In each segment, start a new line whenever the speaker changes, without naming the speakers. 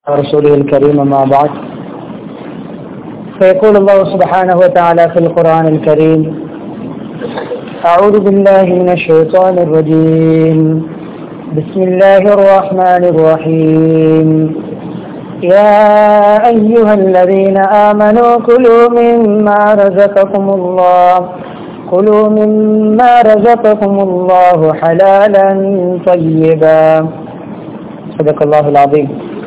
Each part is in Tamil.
ورسوله الكريم ما بعد فيقول الله سبحانه وتعالى في القرآن الكريم أعوذ بالله من الشيطان الرجيم بسم الله الرحمن الرحيم يا أيها الذين آمنوا كلوا مما رزقكم الله كلوا مما رزقكم الله حلالا طيبا صدق الله العظيم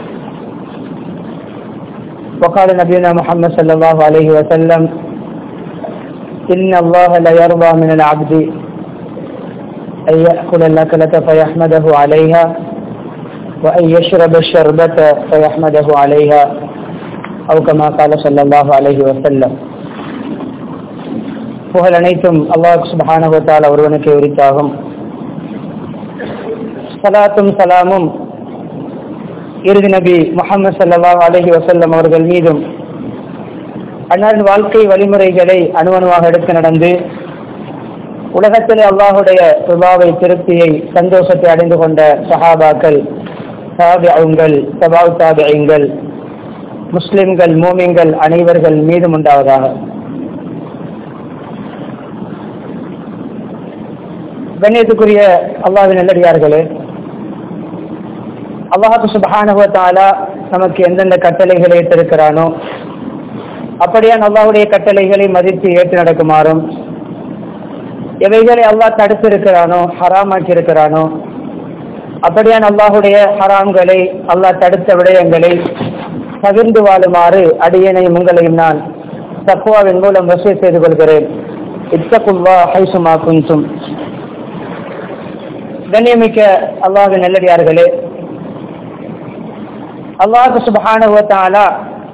وقال نبينا محمد صلى الله عليه وسلم إن الله لا يرضى من العبد أن يأكل الأكلة فيحمده عليها وأن يشرب الشربة فيحمده عليها أو كما قال صلى الله عليه وسلم புகழ் அனைத்தும் அல்லாஹ் சுபஹானஹுவத்தால் ஒருவனுக்கு உரித்தாகும் சலாத்தும் சலாமும் இறுதி நபி முகமது சல்லாஹ் அலஹி வசல்லம் அவர்கள் மீதும் அன்னாரின் வாழ்க்கை வழிமுறைகளை அணுவணுவாக எடுத்து நடந்து உலகத்தில் அல்லாஹுடைய சுபாவை திருப்தியை சந்தோஷத்தை அடைந்து கொண்ட சஹாபாக்கள் தாபியங்கள் சபாவ் தாபியங்கள் முஸ்லிம்கள் மூமிங்கள் அனைவர்கள் மீதும் உண்டாவதாக கண்ணியத்துக்குரிய அல்லாவின் நல்லடியார்களே அல்லாஹு சுபஹானுவத்தாலா நமக்கு எந்தெந்த கட்டளைகளை ஏற்றிருக்கிறானோ அப்படியான் அல்லாஹுடைய கட்டளைகளை மதித்து ஏற்று நடக்குமாறும் எவைகளை அல்லாஹ் தடுத்திருக்கிறானோ ஹராமாக்கி இருக்கிறானோ அப்படியான் அல்லாஹுடைய ஹராம்களை அல்லாஹ் தடுத்த விடயங்களை பகிர்ந்து வாழுமாறு அடியனையும் உங்களையும் நான் தக்குவாவின் மூலம் வசதி செய்து கொள்கிறேன் இத்தகுல்லா ஹைசுமா குன்சும் கண்ணியமிக்க அல்லாஹின் நல்லடியார்களே அல்லாஹு சுபஹானுவத்தாலா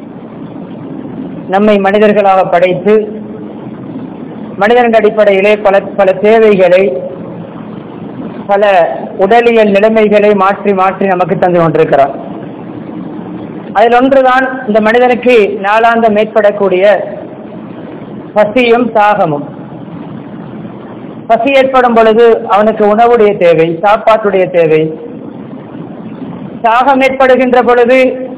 நம்மை மனிதர்களாக படைத்து மனிதன் அடிப்படையிலே பல பல தேவைகளை பல உடலியல் நிலைமைகளை மாற்றி மாற்றி நமக்கு தந்து கொண்டிருக்கிறார் அதில் ஒன்றுதான் இந்த மனிதனுக்கு நாளாந்த மேற்படக்கூடிய பசியும் தாகமும் பசி ஏற்படும் பொழுது அவனுக்கு உணவுடைய தேவை சாப்பாட்டுடைய தேவை தாகம் ஏற்படுகின்ற பொழுது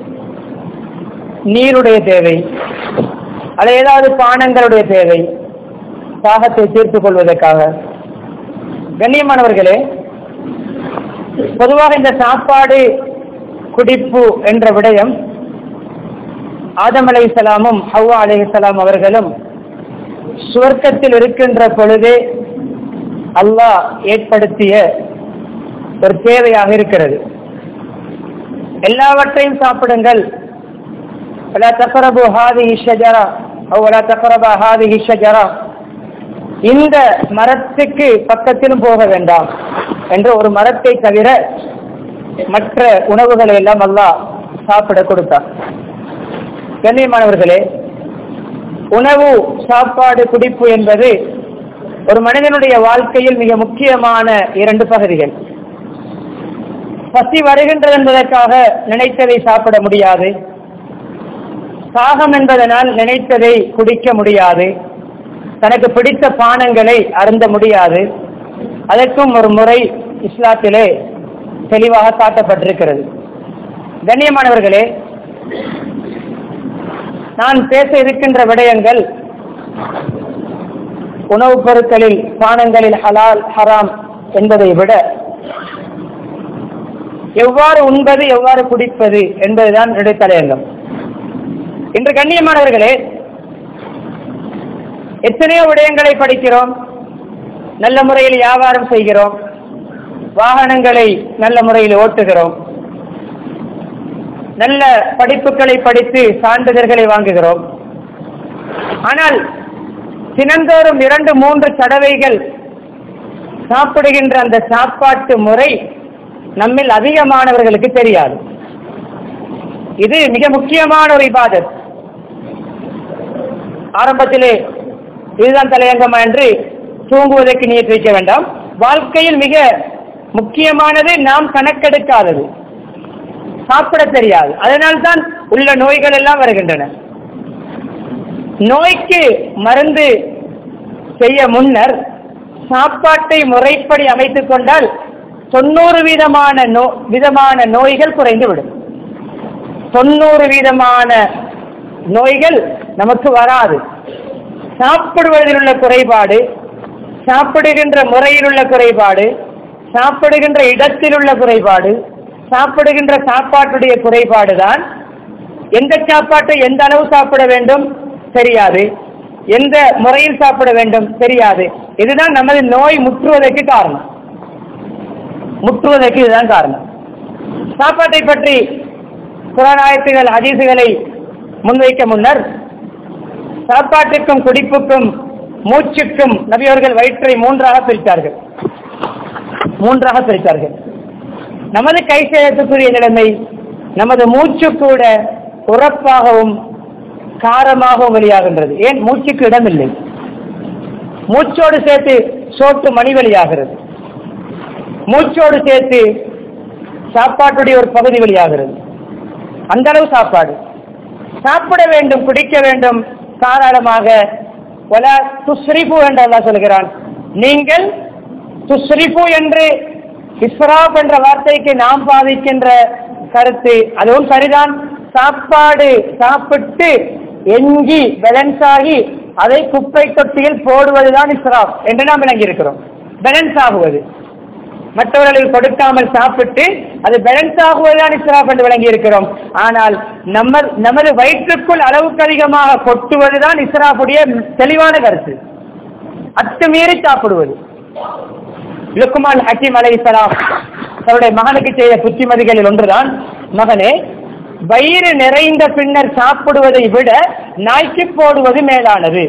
நீருடைய தேவை அல்ல ஏதாவது பானங்களுடைய தேவை தாகத்தை தீர்த்துக் கொள்வதற்காக கண்ணியமானவர்களே பொதுவாக இந்த சாப்பாடு குடிப்பு என்ற விடயம் ஆதம் அலை சலாமும் ஹவ்வா அலை சலாம் அவர்களும் சுவர்க்கத்தில் இருக்கின்ற பொழுதே அல்லாஹ் ஏற்படுத்திய ஒரு தேவையாக இருக்கிறது எல்லாவற்றையும் சாப்பிடுங்கள் ولا تقربوا هذه الشجرة أو ولا تقربا هذه الشجرة இந்த மரத்துக்கு பக்கத்திலும் போக வேண்டாம் என்ற ஒரு மரத்தை தவிர மற்ற உணவுகளை எல்லாம் அல்லாஹ் சாப்பிட கொடுத்தார் கண்ணியமானவர்களே உணவு சாப்பாடு குடிப்பு என்பது ஒரு மனிதனுடைய வாழ்க்கையில் மிக முக்கியமான இரண்டு பகுதிகள் பசி வருகின்றது என்பதற்காக நினைத்ததை சாப்பிட முடியாது சாகம் என்பதனால் நினைத்ததை குடிக்க முடியாது தனக்கு பிடித்த பானங்களை அருந்த முடியாது அதற்கும் ஒரு முறை இஸ்லாத்திலே தெளிவாக காட்டப்பட்டிருக்கிறது கண்ணியமானவர்களே நான் பேச இருக்கின்ற விடயங்கள் உணவுப் பொருட்களில் பானங்களில் ஹலால் ஹராம் என்பதை விட எவ்வாறு உண்பது எவ்வாறு குடிப்பது என்பதுதான் என்னுடைய தலையங்கம் இன்று கண்ணியமானவர்களே எத்தனையோ விடயங்களை படிக்கிறோம் நல்ல முறையில் வியாபாரம் செய்கிறோம் வாகனங்களை நல்ல முறையில் ஓட்டுகிறோம் நல்ல படிப்புகளை படித்து சான்றிதழ்களை வாங்குகிறோம் ஆனால் தினந்தோறும் இரண்டு மூன்று தடவைகள் சாப்பிடுகின்ற அந்த சாப்பாட்டு முறை நம்மில் அதிகமானவர்களுக்கு தெரியாது இது மிக முக்கியமான ஒரு இபாதத் ஆரம்பத்திலே இதுதான் தலையங்கமா என்று தூங்குவதற்கு நீர் வைக்க வேண்டாம் வாழ்க்கையில் மிக முக்கியமானது நாம் கணக்கெடுக்காதது சாப்பிட தெரியாது அதனால்தான் உள்ள நோய்கள் எல்லாம் வருகின்றன நோய்க்கு மருந்து செய்ய முன்னர் சாப்பாட்டை முறைப்படி அமைத்துக் கொண்டால் தொண்ணூறு விதமான நோ விதமான நோய்கள் குறைந்துவிடும் தொண்ணூறு வீதமான நோய்கள் நமக்கு வராது சாப்பிடுவதில் உள்ள குறைபாடு சாப்பிடுகின்ற முறையில் உள்ள குறைபாடு சாப்பிடுகின்ற இடத்தில் உள்ள குறைபாடு சாப்பிடுகின்ற சாப்பாட்டுடைய குறைபாடு தான் எந்த சாப்பாட்டை எந்த அளவு சாப்பிட வேண்டும் தெரியாது எந்த முறையில் சாப்பிட வேண்டும் தெரியாது இதுதான் நமது நோய் முற்றுவதற்கு காரணம் முற்றுவதற்கு இதுதான் காரணம் சாப்பாட்டை பற்றி புறநாயத்துகள் ஹதீசுகளை முன்வைக்க முன்னர் சாப்பாட்டுக்கும் குடிப்புக்கும் மூச்சுக்கும் நபியவர்கள் வயிற்றை மூன்றாக பிரித்தார்கள் மூன்றாக பிரித்தார்கள் நமது கை சேதத்துக்குரிய நிலைமை நமது மூச்சு கூட உறப்பாகவும் காரமாகவும் வெளியாகின்றது ஏன் மூச்சுக்கு இடமில்லை மூச்சோடு சேர்த்து சோட்டு மணி வெளியாகிறது மூச்சோடு சேர்த்து சாப்பாட்டுடைய ஒரு பகுதி வெளியாகிறது அந்த அளவு சாப்பாடு சாப்பிட வேண்டும் குடிக்க வேண்டும் தாராளமாக வல துஸ்ரிபு என்று அல்லாஹ் சொல்கிறான் நீங்கள் துஸ்ரிபு என்று இஸ்ராப் என்ற வார்த்தைக்கு நாம் பாதிக்கின்ற கருத்து அதுவும் சரிதான் சாப்பாடு சாப்பிட்டு எஞ்சி பேலன்ஸ் ஆகி அதை குப்பை தொட்டியில் போடுவதுதான் இஸ்ராப் என்று நாம் விளங்கி இருக்கிறோம் பேலன்ஸ் ஆகுவது மற்றவர்களுக்கு கொடுக்காமல் சாப்பிட்டு அது பேலன்ஸ் ஆகுவதுதான் இஸ்ராப் என்று விளங்கி இருக்கிறோம் ஆனால் நம்ம நமது வயிற்றுக்குள் அளவுக்கு அதிகமாக கொட்டுவதுதான் இஸ்ராஃபுடைய தெளிவான கருத்து அத்துமீறி சாப்பிடுவது லுக்குமான் ஹக்கீம் அலை இஸ்லாம் தன்னுடைய மகனுக்கு செய்த புத்திமதிகளில் ஒன்றுதான் மகனே வயிறு நிறைந்த பின்னர் சாப்பிடுவதை விட நாய்க்கு போடுவது மேலானது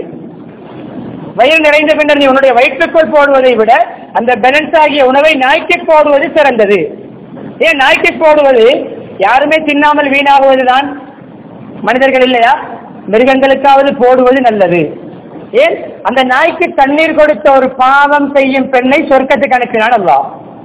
வயிறு நிறைந்த பின்னர் நீ உன்னுடைய வயிற்றுக்குள் போடுவதை விட அந்த பேலன்ஸ் ஆகிய உணவை நாய்க்கு போடுவது சிறந்தது ஏன் நாய்க்கு போடுவது யாருமே தின்னாமல் வீணாகுவதுதான் மனிதர்கள் இல்லையா மிருகங்களுக்காவது போடுவது நல்லது ஏன் அந்த நாய்க்கு தண்ணீர் கொடுத்த ஒரு பாவம் செய்யும் பெண்ணை சொர்க்கத்துக்கு அனுப்பினான் அல்லா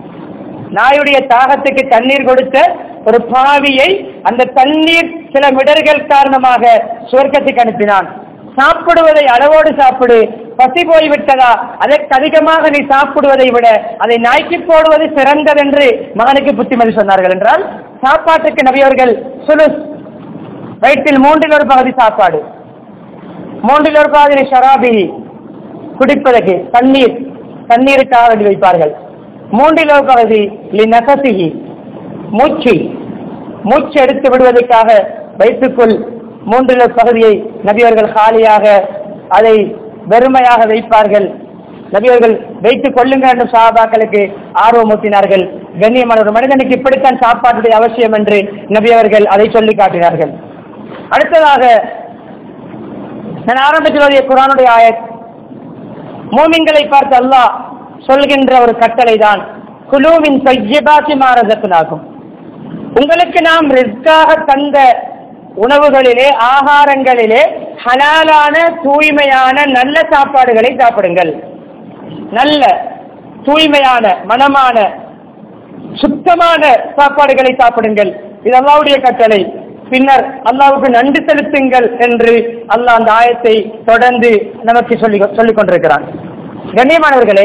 நாயுடைய தாகத்துக்கு தண்ணீர் கொடுத்த ஒரு பாவியை அந்த தண்ணீர் சில மிடர்கள் காரணமாக சொர்க்கத்துக்கு அனுப்பினான் சாப்பிடுவதை அளவோடு சாப்பிடு பசி போய்விட்டதா அதற்கு அதிகமாக நீ சாப்பிடுவதை விட அதை நாய்க்கு போடுவது சிறந்ததென்று மகனுக்கு புத்திமதி சொன்னார்கள் என்றால் சாப்பாட்டுக்கு நபியவர்கள் சுலு வயிற்றில் மூன்றில் ஒரு பகுதி சாப்பாடு மூன்றில் ஒரு பகுதி ஷராபி குடிப்பதற்கு தண்ணீர் தண்ணீருக்காக வேண்டி வைப்பார்கள் மூன்றில் ஒரு பகுதி நகசிகி மூச்சு மூச்சு எடுத்து விடுவதற்காக வயிற்றுக்குள் மூன்றில் ஒரு பகுதியை நபியவர்கள் காலியாக அதை வெறுமையாக வைப்பார்கள் நபியவர்கள் வைத்துக் கொள்ளுங்கள் என்று சாபாக்களுக்கு ஆர்வமூட்டினார்கள் கண்ணியமான ஒரு மனிதனுக்கு இப்படித்தான் சாப்பாட்டுடைய அவசியம் என்று நபியவர்கள் அதை சொல்லி காட்டினார்கள் அடுத்ததாக நான் ஆரம்பத்தில் ஓதிய குரானுடைய ஆயத் மூமின்களை பார்த்து அல்லாஹ் சொல்கின்ற ஒரு கட்டளை தான் குழுவின் சையபாக்கி மாறதற்குனாகும் உங்களுக்கு நாம் ரிஸ்காக தந்த உணவுகளிலே ஆகாரங்களிலே ஹலாலான தூய்மையான நல்ல சாப்பாடுகளை சாப்பிடுங்கள் நல்ல தூய்மையான மனமான சுத்தமான சாப்பாடுகளை சாப்பிடுங்கள் இது அல்லாவுடைய கட்டளை பின்னர் அல்லாவுக்கு நன்றி செலுத்துங்கள் என்று அல்லாஹ் அந்த ஆயத்தை தொடர்ந்து நமக்கு சொல்லி சொல்லிக் கொண்டிருக்கிறான் கண்ணியமானவர்களே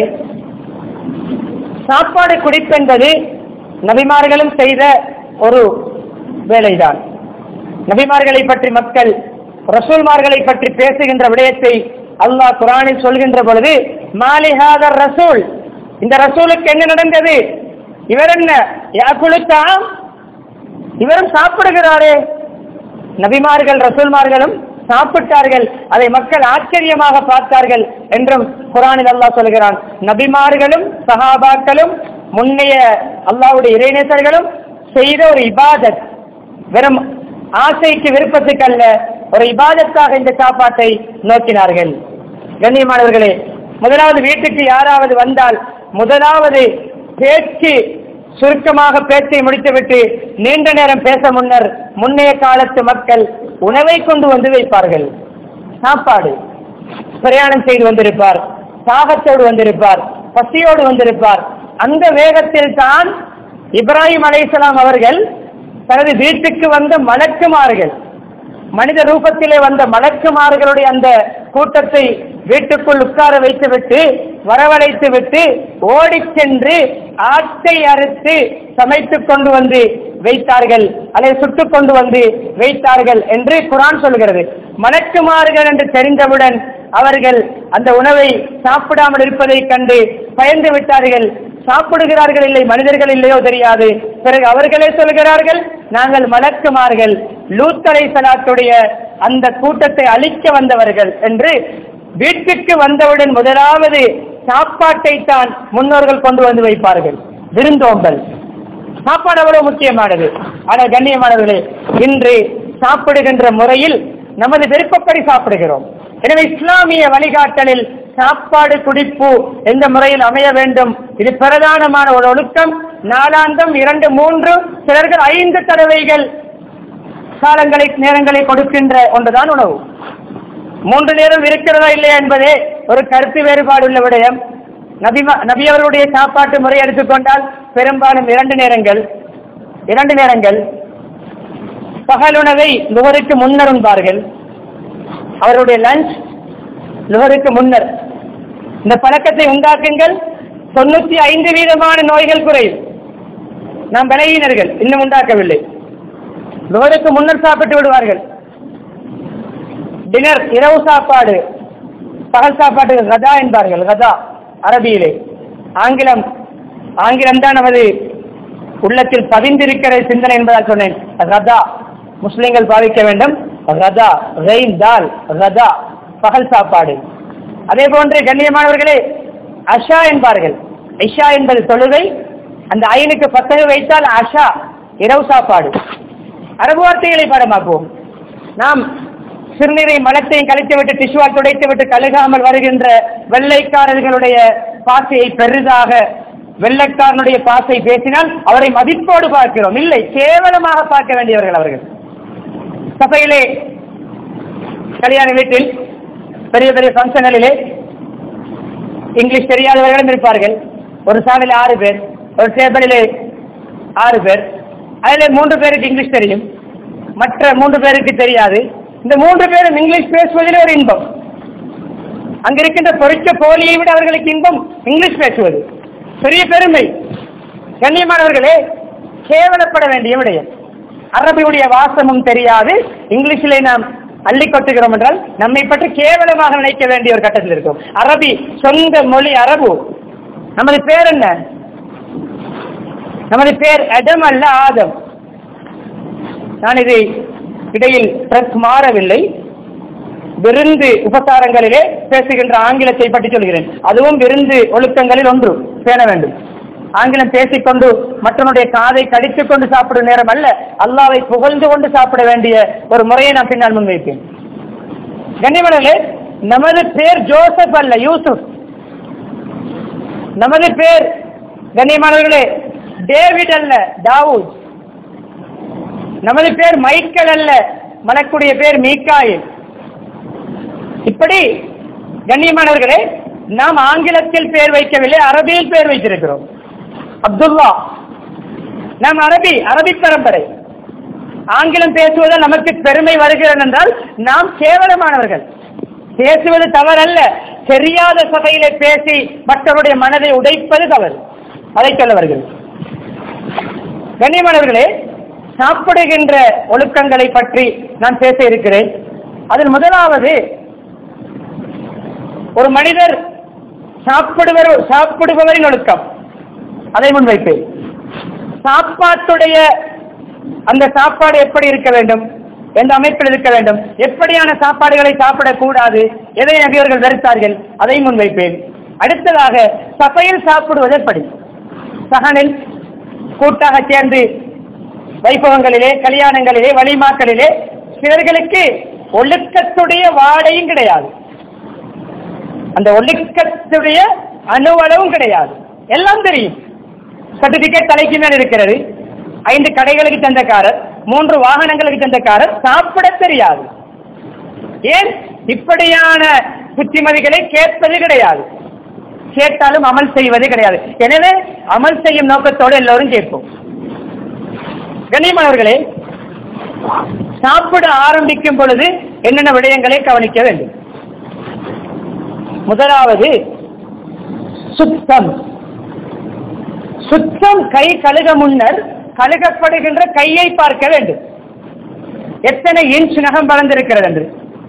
சாப்பாடு குடிப்பென்பது நபிமார்களும் செய்த ஒரு வேலைதான் நபிமார்களை பற்றி மக்கள் ரசூல்மார்களை பற்றி பேசுகின்ற விடயத்தை அல்லாஹ் குரானில் சொல்கின்ற பொழுது மாலிஹாதர் ரசூல் இந்த ரசூலுக்கு என்ன நடந்தது இவர் என்ன யாக்குழுத்தாம் இவரும் சாப்பிடுகிறாரே நபிமார்கள் ரசூல்மார்களும் சாப்பிட்டார்கள் அதை மக்கள் ஆச்சரியமாக பார்த்தார்கள் என்றும் குரானில் அல்லாஹ் சொல்கிறான் நபிமார்களும் சஹாபாக்களும் முன்னைய அல்லாவுடைய இறைநேசர்களும் செய்த ஒரு இபாதத் வெறும் ஆசைக்கு விருப்பத்துக்கு அல்ல ஒரு இபாதத்தாக இந்த சாப்பாட்டை நோக்கினார்கள் கண்ணியமானவர்களே முதலாவது வீட்டுக்கு யாராவது வந்தால் முதலாவது பேச்சு சுருக்கமாக பேச்சை முடித்துவிட்டு நீண்ட நேரம் பேச முன்னர் முன்னைய காலத்து மக்கள் உணவை கொண்டு வந்து வைப்பார்கள் சாப்பாடு பிரயாணம் செய்து வந்திருப்பார் தாகத்தோடு வந்திருப்பார் பசியோடு வந்திருப்பார் அந்த வேகத்தில் தான் இப்ராஹிம் அலைசலாம் அவர்கள் தனது வீட்டுக்கு வந்த மலக்குமார்கள் மனித ரூபத்திலே வந்த மலக்குமார்களுடைய அந்த கூட்டத்தை வீட்டுக்குள் உட்கார வைத்து விட்டு வரவழைத்து விட்டு ஓடிச் சென்று ஆட்டை அறுத்து சமைத்துக் கொண்டு வந்து வைத்தார்கள் அல்லது சுட்டுக் கொண்டு வந்து வைத்தார்கள் என்று குரான் சொல்கிறது மலக்குமார்கள் என்று தெரிந்தவுடன் அவர்கள் அந்த உணவை சாப்பிடாமல் இருப்பதைக் கண்டு பயந்து விட்டார்கள் சாப்பிடுகிறார்கள் இல்லை மனிதர்கள் இல்லையோ தெரியாது பிறகு அவர்களே சொல்கிறார்கள் நாங்கள் மலக்குமார்கள் லூத்தலை சலாத்துடைய அந்த கூட்டத்தை அழிக்க வந்தவர்கள் என்று வீட்டுக்கு வந்தவுடன் முதலாவது சாப்பாட்டை தான் முன்னோர்கள் கொண்டு வந்து வைப்பார்கள் விருந்தோம்பல் சாப்பாடு அவ்வளவு முக்கியமானது ஆனால் கண்ணியமானவர்களே இன்று சாப்பிடுகின்ற முறையில் நமது விருப்பப்படி சாப்பிடுகிறோம் எனவே இஸ்லாமிய வழிகாட்டலில் சாப்பாடு குடிப்பு எந்த முறையில் அமைய வேண்டும் இது பிரதானமான ஒரு ஒழுக்கம் நாளாந்தம் இரண்டு மூன்று சிலர்கள் ஐந்து தடவைகள் காலங்களை நேரங்களை கொடுக்கின்ற ஒன்றுதான் உணவு மூன்று நேரம் இருக்கிறதா இல்லையா என்பதே ஒரு கருத்து வேறுபாடு உள்ள விடயம் நபி நபி அவர்களுடைய சாப்பாட்டு முறை எடுத்துக்கொண்டால் பெரும்பாலும் இரண்டு நேரங்கள் இரண்டு நேரங்கள் பகலுணவை நுகருக்கு முன்னர் உண்பார்கள் அவருடைய லஞ்ச் நுகருக்கு முன்னர் இந்த பழக்கத்தை உண்டாக்குங்கள் தொண்ணூத்தி ஐந்து வீதமான நோய்கள் குறையும் நாம் பலகீனர்கள் இன்னும் உண்டாக்கவில்லை நுகருக்கு முன்னர் சாப்பிட்டு விடுவார்கள் டினர் இரவு சாப்பாடு பகல் சாப்பாடு கதா என்பார்கள் கதா அரபியிலே ஆங்கிலம் ஆங்கிலம் தான் நமது உள்ளத்தில் பதிந்திருக்கிற சிந்தனை என்பதால் சொன்னேன் ரதா முஸ்லிம்கள் பாவிக்க வேண்டும் ரதா ரெயின் தால் ரதா பகல் சாப்பாடு அதே போன்று கண்ணியமானவர்களே அஷா என்பார்கள் இஷா என்பது தொழுகை அந்த ஐனுக்கு பத்தகு வைத்தால் அஷா இரவு சாப்பாடு அரபு வார்த்தைகளை பாடமாக்குவோம் நாம் சிறுநீரை மலத்தையும் கழித்து விட்டு டிஷ்வால் துடைத்து விட்டு கழுகாமல் வருகின்ற வெள்ளைக்காரர்களுடைய பாசையை பெரிதாக வெள்ளைக்காரனுடைய பாசை பேசினால் அவரை மதிப்போடு பார்க்கிறோம் இல்லை கேவலமாக பார்க்க வேண்டியவர்கள் அவர்கள் சபையிலே கல்யாண வீட்டில் பெரிய பெரிய ஃபங்க்ஷன்களிலே இங்கிலீஷ் தெரியாதவர்களும் இருப்பார்கள் ஒரு சாலையில் ஆறு பேர் ஒரு டேபிளிலே ஆறு பேர் அதில் மூன்று பேருக்கு இங்கிலீஷ் தெரியும் மற்ற மூன்று பேருக்கு தெரியாது இந்த மூன்று பேரும் இங்கிலீஷ் பேசுவதில் ஒரு இன்பம் அங்க இருக்கின்ற பொறிச்ச போலியை விட அவர்களுக்கு இன்பம் இங்கிலீஷ் பேசுவது பெரிய பெருமை கண்ணியமானவர்களே கேவலப்பட வேண்டிய விடயம் அரபியுடைய வாசமும் தெரியாது இங்கிலீஷிலே நாம் அள்ளி கொட்டுகிறோம் என்றால் நம்மை பற்றி கேவலமாக நினைக்க வேண்டிய ஒரு கட்டத்தில் இருக்கும் அரபி சொந்த மொழி அரபு நமது பேர் என்ன நமது பேர் அடம் அல்ல ஆதம் நான் இதை இடையில் ட்ரெஸ் மாறவில்லை விருந்து உபசாரங்களிலே பேசுகின்ற ஆங்கிலத்தை பற்றி சொல்கிறேன் அதுவும் விருந்து ஒழுக்கங்களில் ஒன்று பேண வேண்டும் ஆங்கிலம் பேசிக்கொண்டு மற்றவனுடைய காதை கடித்துக் கொண்டு சாப்பிடும் நேரம் அல்ல அல்லாவை புகழ்ந்து கொண்டு சாப்பிட வேண்டிய ஒரு முறையை நான் பின்னால் முன்வைப்பேன் கண்ணியமனே நமது பேர் ஜோசப் அல்ல யூசுப் நமது பேர் கண்ணியமானவர்களே டேவிட் அல்ல தாவூத் நமது பேர் மைக்கேல் அல்ல மலக்குடைய பேர் மீக்காயில் இப்படி கண்ணியமானவர்களே நாம் ஆங்கிலத்தில் பேர் வைக்கவில்லை அரபியில் பேர் வைத்திருக்கிறோம் அப்துல்லா நாம் அரபி அரபி பரம்பரை ஆங்கிலம் பேசுவதால் நமக்கு பெருமை வருகிறது என்றால் நாம் கேவலமானவர்கள் பேசுவது தவறல்ல தெரியாத சபையிலே பேசி மற்றவருடைய மனதை உடைப்பது தவறு அதை சொல்ல வருகிறது கண்ணியமானவர்களே சாப்பிடுகின்ற ஒழுக்கங்களை பற்றி நான் பேச இருக்கிறேன் அதில் முதலாவது ஒரு மனிதர் சாப்பிடுவர் சாப்பிடுபவரின் ஒழுக்கம் அதை முன்வைப்பேன் சாப்பாட்டுடைய அந்த சாப்பாடு எப்படி இருக்க வேண்டும் எந்த அமைப்பில் இருக்க வேண்டும் எப்படியான சாப்பாடுகளை சாப்பிடக்கூடாது எதை நபியவர்கள் வெறுத்தார்கள் அதை முன்வைப்பேன் அடுத்ததாக சபையில் சாப்பிடுவது எப்படி சகனில் கூட்டாக சேர்ந்து வைபவங்களிலே கல்யாணங்களிலே வழிமாக்களிலே சிலர்களுக்கு ஒழுக்கத்துடைய வாடையும் கிடையாது அந்த ஒழுக்கத்துடைய அணுவளவும் கிடையாது எல்லாம் தெரியும் சர்டிபிகேட் தலைக்கு மேல் இருக்கிறது ஐந்து கடைகளுக்கு சொந்தக்காரர் மூன்று வாகனங்களுக்கு சொந்தக்காரர் சாப்பிட தெரியாது ஏன் இப்படியான புத்திமதிகளை கேட்பது கிடையாது கேட்டாலும் அமல் செய்வது கிடையாது எனவே அமல் செய்யும் நோக்கத்தோடு எல்லோரும் கேட்போம் கண்ணியமானவர்களே சாப்பிட ஆரம்பிக்கும் பொழுது என்னென்ன விடயங்களை கவனிக்க வேண்டும் முதலாவது சுத்தம் சுத்தம் கை கழுக முன்னர் கழுகப்படுகின்ற கையை பார்க்க வேண்டும் எத்தனை இன்ச் நகம் வளர்ந்திருக்கிறது என்று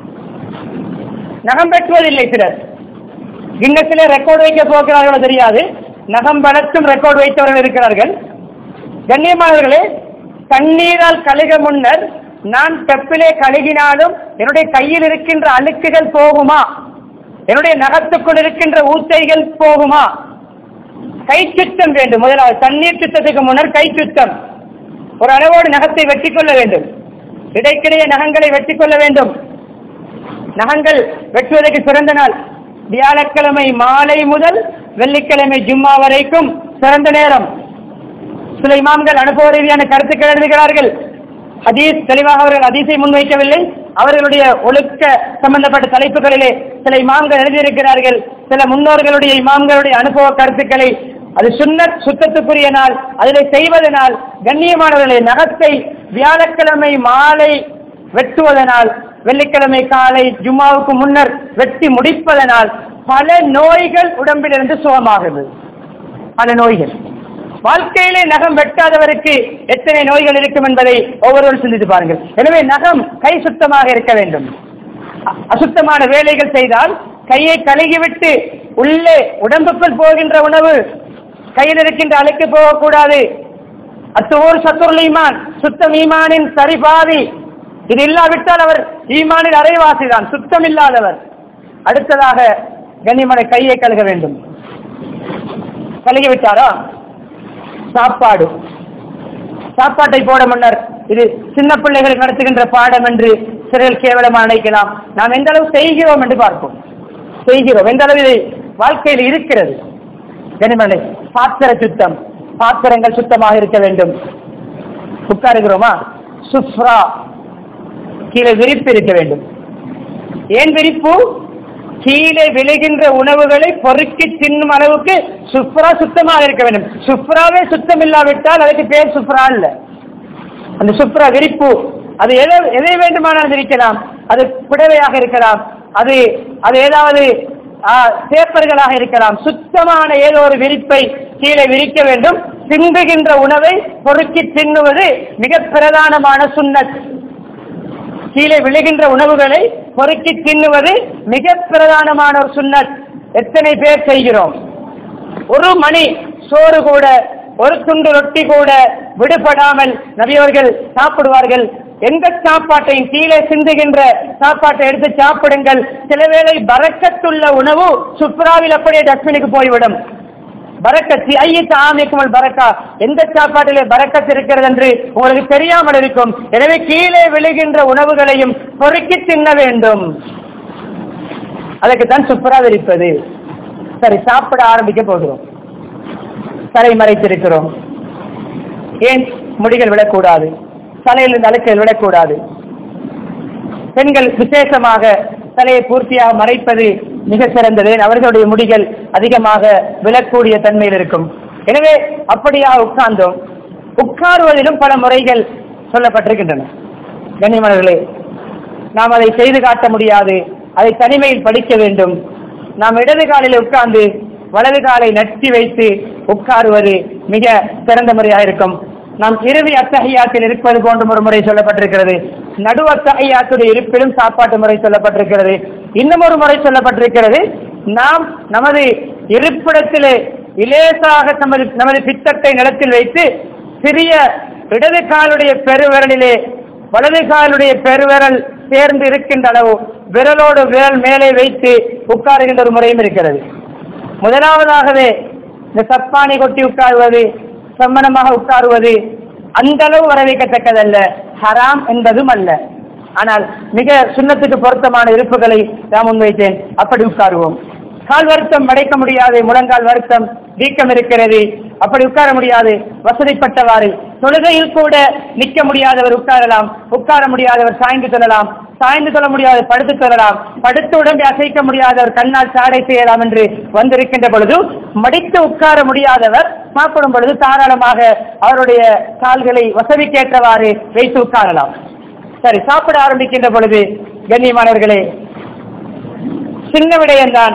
நகம் வெட்டுவதில்லை சிலர் கின்னஸிலே ரெக்கார்டு வைக்க போகிறார்களோ தெரியாது நகம் வளர்த்தும் ரெக்கார்டு வைத்தவர்கள் இருக்கிறார்கள் கண்ணியமானவர்களே தண்ணீரால் கழுக முன்னர் நான் தெப்பிலே கழுகினாலும் என்னுடைய கையில் இருக்கின்ற அழுக்குகள் போகுமா என்னுடைய நகத்துக்குள் இருக்கின்ற ஊத்தைகள் போகுமா கை சுத்தம் வேண்டும் முதலாவது தண்ணீர் சுத்தத்துக்கு முன்னர் கை சுத்தம் ஒரு அளவோடு நகத்தை வெட்டிக் கொள்ள வேண்டும் இடைக்கிடையே நகங்களை வெட்டிக் கொள்ள வேண்டும் நகங்கள் வெட்டுவதற்கு சிறந்த நாள் வியாழக்கிழமை மாலை முதல் வெள்ளிக்கிழமை ஜும்மா வரைக்கும் சிறந்த நேரம் சில இமாம்கள் அனுபவ ரீதியான கருத்துக்கள் எழுதுகிறார்கள் ஹதீஸ் தெளிவாக அவர்கள் ஹதீஸை முன்வைக்கவில்லை அவர்களுடைய ஒழுக்க சம்பந்தப்பட்ட தலைப்புகளிலே சில இமாம்கள் எழுதியிருக்கிறார்கள் சில முன்னோர்களுடைய இமாம்களுடைய அனுபவ கருத்துக்களை அது சுன்னத் சுத்தத்துக்குரிய நாள் அதிலே செய்வதனால் கண்ணியமானவர்களே நகத்தை வியாழக்கிழமை மாலை வெட்டுவதனால் வெள்ளிக்கிழமை காலை ஜும்மாவுக்கு முன்னர் வெட்டி முடிப்பதனால் பல நோய்கள் உடம்பிலிருந்து சுகமாகுது பல நோய்கள் வாழ்க்கையிலே நகம் வெட்டாதவருக்கு எத்தனை நோய்கள் இருக்கும் என்பதை ஒவ்வொருவரும் சிந்தித்து பாருங்கள் எனவே நகம் கை சுத்தமாக இருக்க வேண்டும் அ- அசுத்தமான வேலைகள் செய்தால் கையை கழுகிவிட்டு உள்ளே உடம்புக்குள் போகின்ற உணவு கையில் இருக்கின்ற அழுக்கு போகக்கூடாது அத்தோர் சத்துருள் ஈமான் சுத்தம் ஈமானின் சரிபாதி இது இல்லாவிட்டால் அவர் ஈமானின் அரைவாசி தான் சுத்தம் இல்லாதவர் அடுத்ததாக கண்ணிமனை கையை கழுக வேண்டும் கழுகி விட்டாரா சாப்பாடு சாப்பாட்டை போட முன்னர் இது சின்ன பிள்ளைகளுக்கு நடத்துகின்ற பாடம் என்று சிறையில் கேவலமாக நினைக்கலாம் நாம் எந்த அளவு செய்கிறோம் என்று பார்ப்போம் செய்கிறோம் எந்த அளவு இது வாழ்க்கையில் இருக்கிறது கனிமலை பாத்திர சுத்தம் பாத்திரங்கள் சுத்தமாக இருக்க வேண்டும் உட்காருகிறோமா சுப்ரா கீழே விரிப்பு இருக்க வேண்டும் ஏன் விரிப்பு கீழே விழுகின்ற உணவுகளை பொறுக்கி தின்னும் அளவுக்கு சுப்ரா சுத்தமாக இருக்க வேண்டும் சுப்ராவே சுத்தம் இல்லாவிட்டால் அதுக்கு பேர் சுப்ரா இல்ல அந்த சுப்ரா விரிப்பு அது எதை எதை வேண்டுமானாலும் விரிக்கலாம் அது புடவையாக இருக்கலாம் அது அது ஏதாவது ஆ, பேப்பர்களாக இருக்கலாம் சுத்தமான ஏதோ ஒரு விரிப்பை கீழே விரிக்க வேண்டும் தின்புகின்ற உணவை பொறுக்கி தின்னுவது மிக பிரதானமான சுன்னத் கீழே விழுகின்ற உணவுகளை பொறுக்கி தின்னுவது மிக பிரதானமான ஒரு சுன்னத் எத்தனை பேர் செய்கிறோம் ஒரு மணி சோறு கூட ஒரு துண்டு ரொட்டி கூட விடுபடாமல் நபியவர்கள் சாப்பிடுவார்கள் எந்த சாப்பாட்டையும் கீழே சிந்துகின்ற சாப்பாட்டை எடுத்து சாப்பிடுங்கள் சில வேளை பறக்கத்துள்ள உணவு சுப்ராவில் அப்படியே டஸ்ட்பினுக்கு போய்விடும் பரக்கத்து ஐயத்து ஆமிக்குமல் பரக்கா எந்த சாப்பாட்டிலே பரக்கத்து இருக்கிறது என்று உங்களுக்கு தெரியாமல் இருக்கும் எனவே கீழே விழுகின்ற உணவுகளையும் பொறுக்கி தின்ன வேண்டும் அதற்கு தான் சுப்ரா விரிப்பது சரி சாப்பிட ஆரம்பிக்க போகிறோம் தலை மறைத்திருக்கிறோம் ஏன் முடிகள் விடக்கூடாது தலையிலிருந்து அழுக்கள் விடக்கூடாது பெண்கள் விசேஷமாக தலையை பூர்த்தியாக மறைப்பது மிக சிறந்தது அவர்களுடைய முடிகள் அதிகமாக விழக்கூடிய தன்மையில் இருக்கும் எனவே அப்படியாக உட்கார்ந்தோம் உட்காருவதிலும் பல முறைகள் சொல்லப்பட்டிருக்கின்றன கண்ணியமனர்களே நாம் அதை செய்து காட்ட முடியாது அதை தனிமையில் படிக்க வேண்டும் நாம் இடது காலில் உட்கார்ந்து வலது காலை நட்டி வைத்து உட்காருவது மிக சிறந்த முறையாக இருக்கும் நாம் இறுதி அத்தகையாத்தில் இருப்பது போன்ற ஒரு முறை சொல்லப்பட்டிருக்கிறது நடு அத்தகையாத்துடைய இருப்பிலும் சாப்பாட்டு முறை சொல்லப்பட்டிருக்கிறது இன்னும் ஒரு முறை சொல்லப்பட்டிருக்கிறது நாம் நமது இருப்பிடத்திலே இலேசாக நமது நமது பித்தத்தை நிலத்தில் வைத்து சிறிய இடது காலுடைய பெருவிரலிலே வலது காலுடைய பெருவிரல் சேர்ந்து இருக்கின்ற அளவு விரலோடு விரல் மேலே வைத்து உட்காருகின்ற ஒரு முறையும் இருக்கிறது முதலாவதாகவே இந்த சப்பானி கொட்டி உட்காருவது சம்மணமாக உட்காருவது அந்த அளவு வரவேற்கத்தக்கதல்ல ஹராம் என்பதும் அல்ல ஆனால் மிக சுண்ணத்துக்கு பொருத்தமான இருப்புகளை நான் முன்வைத்தேன் அப்படி உட்காருவோம் கால் வருத்தம் மடைக்க முடியாது முழங்கால் வருத்தம் வீக்கம் இருக்கிறது அப்படி உட்கார முடியாது வசதிப்பட்டவாறு தொழுகையில் கூட நிற்க முடியாதவர் உட்காரலாம் உட்கார முடியாதவர் சாய்ந்து கொள்ளலாம் சாய்ந்து கொள்ள முடியாது படுத்து கொள்ளலாம் படுத்து உடம்பை அசைக்க முடியாதவர் கண்ணால் சாடை செய்யலாம் என்று வந்திருக்கின்ற பொழுது மடித்து உட்கார முடியாதவர் சாப்பிடும் பொழுது தாராளமாக அவருடைய கால்களை வசதிக்கேற்றவாறு வைத்து உட்காரலாம் சரி சாப்பிட ஆரம்பிக்கின்ற பொழுது கண்ணியமானவர்களே சின்ன விடயம்தான்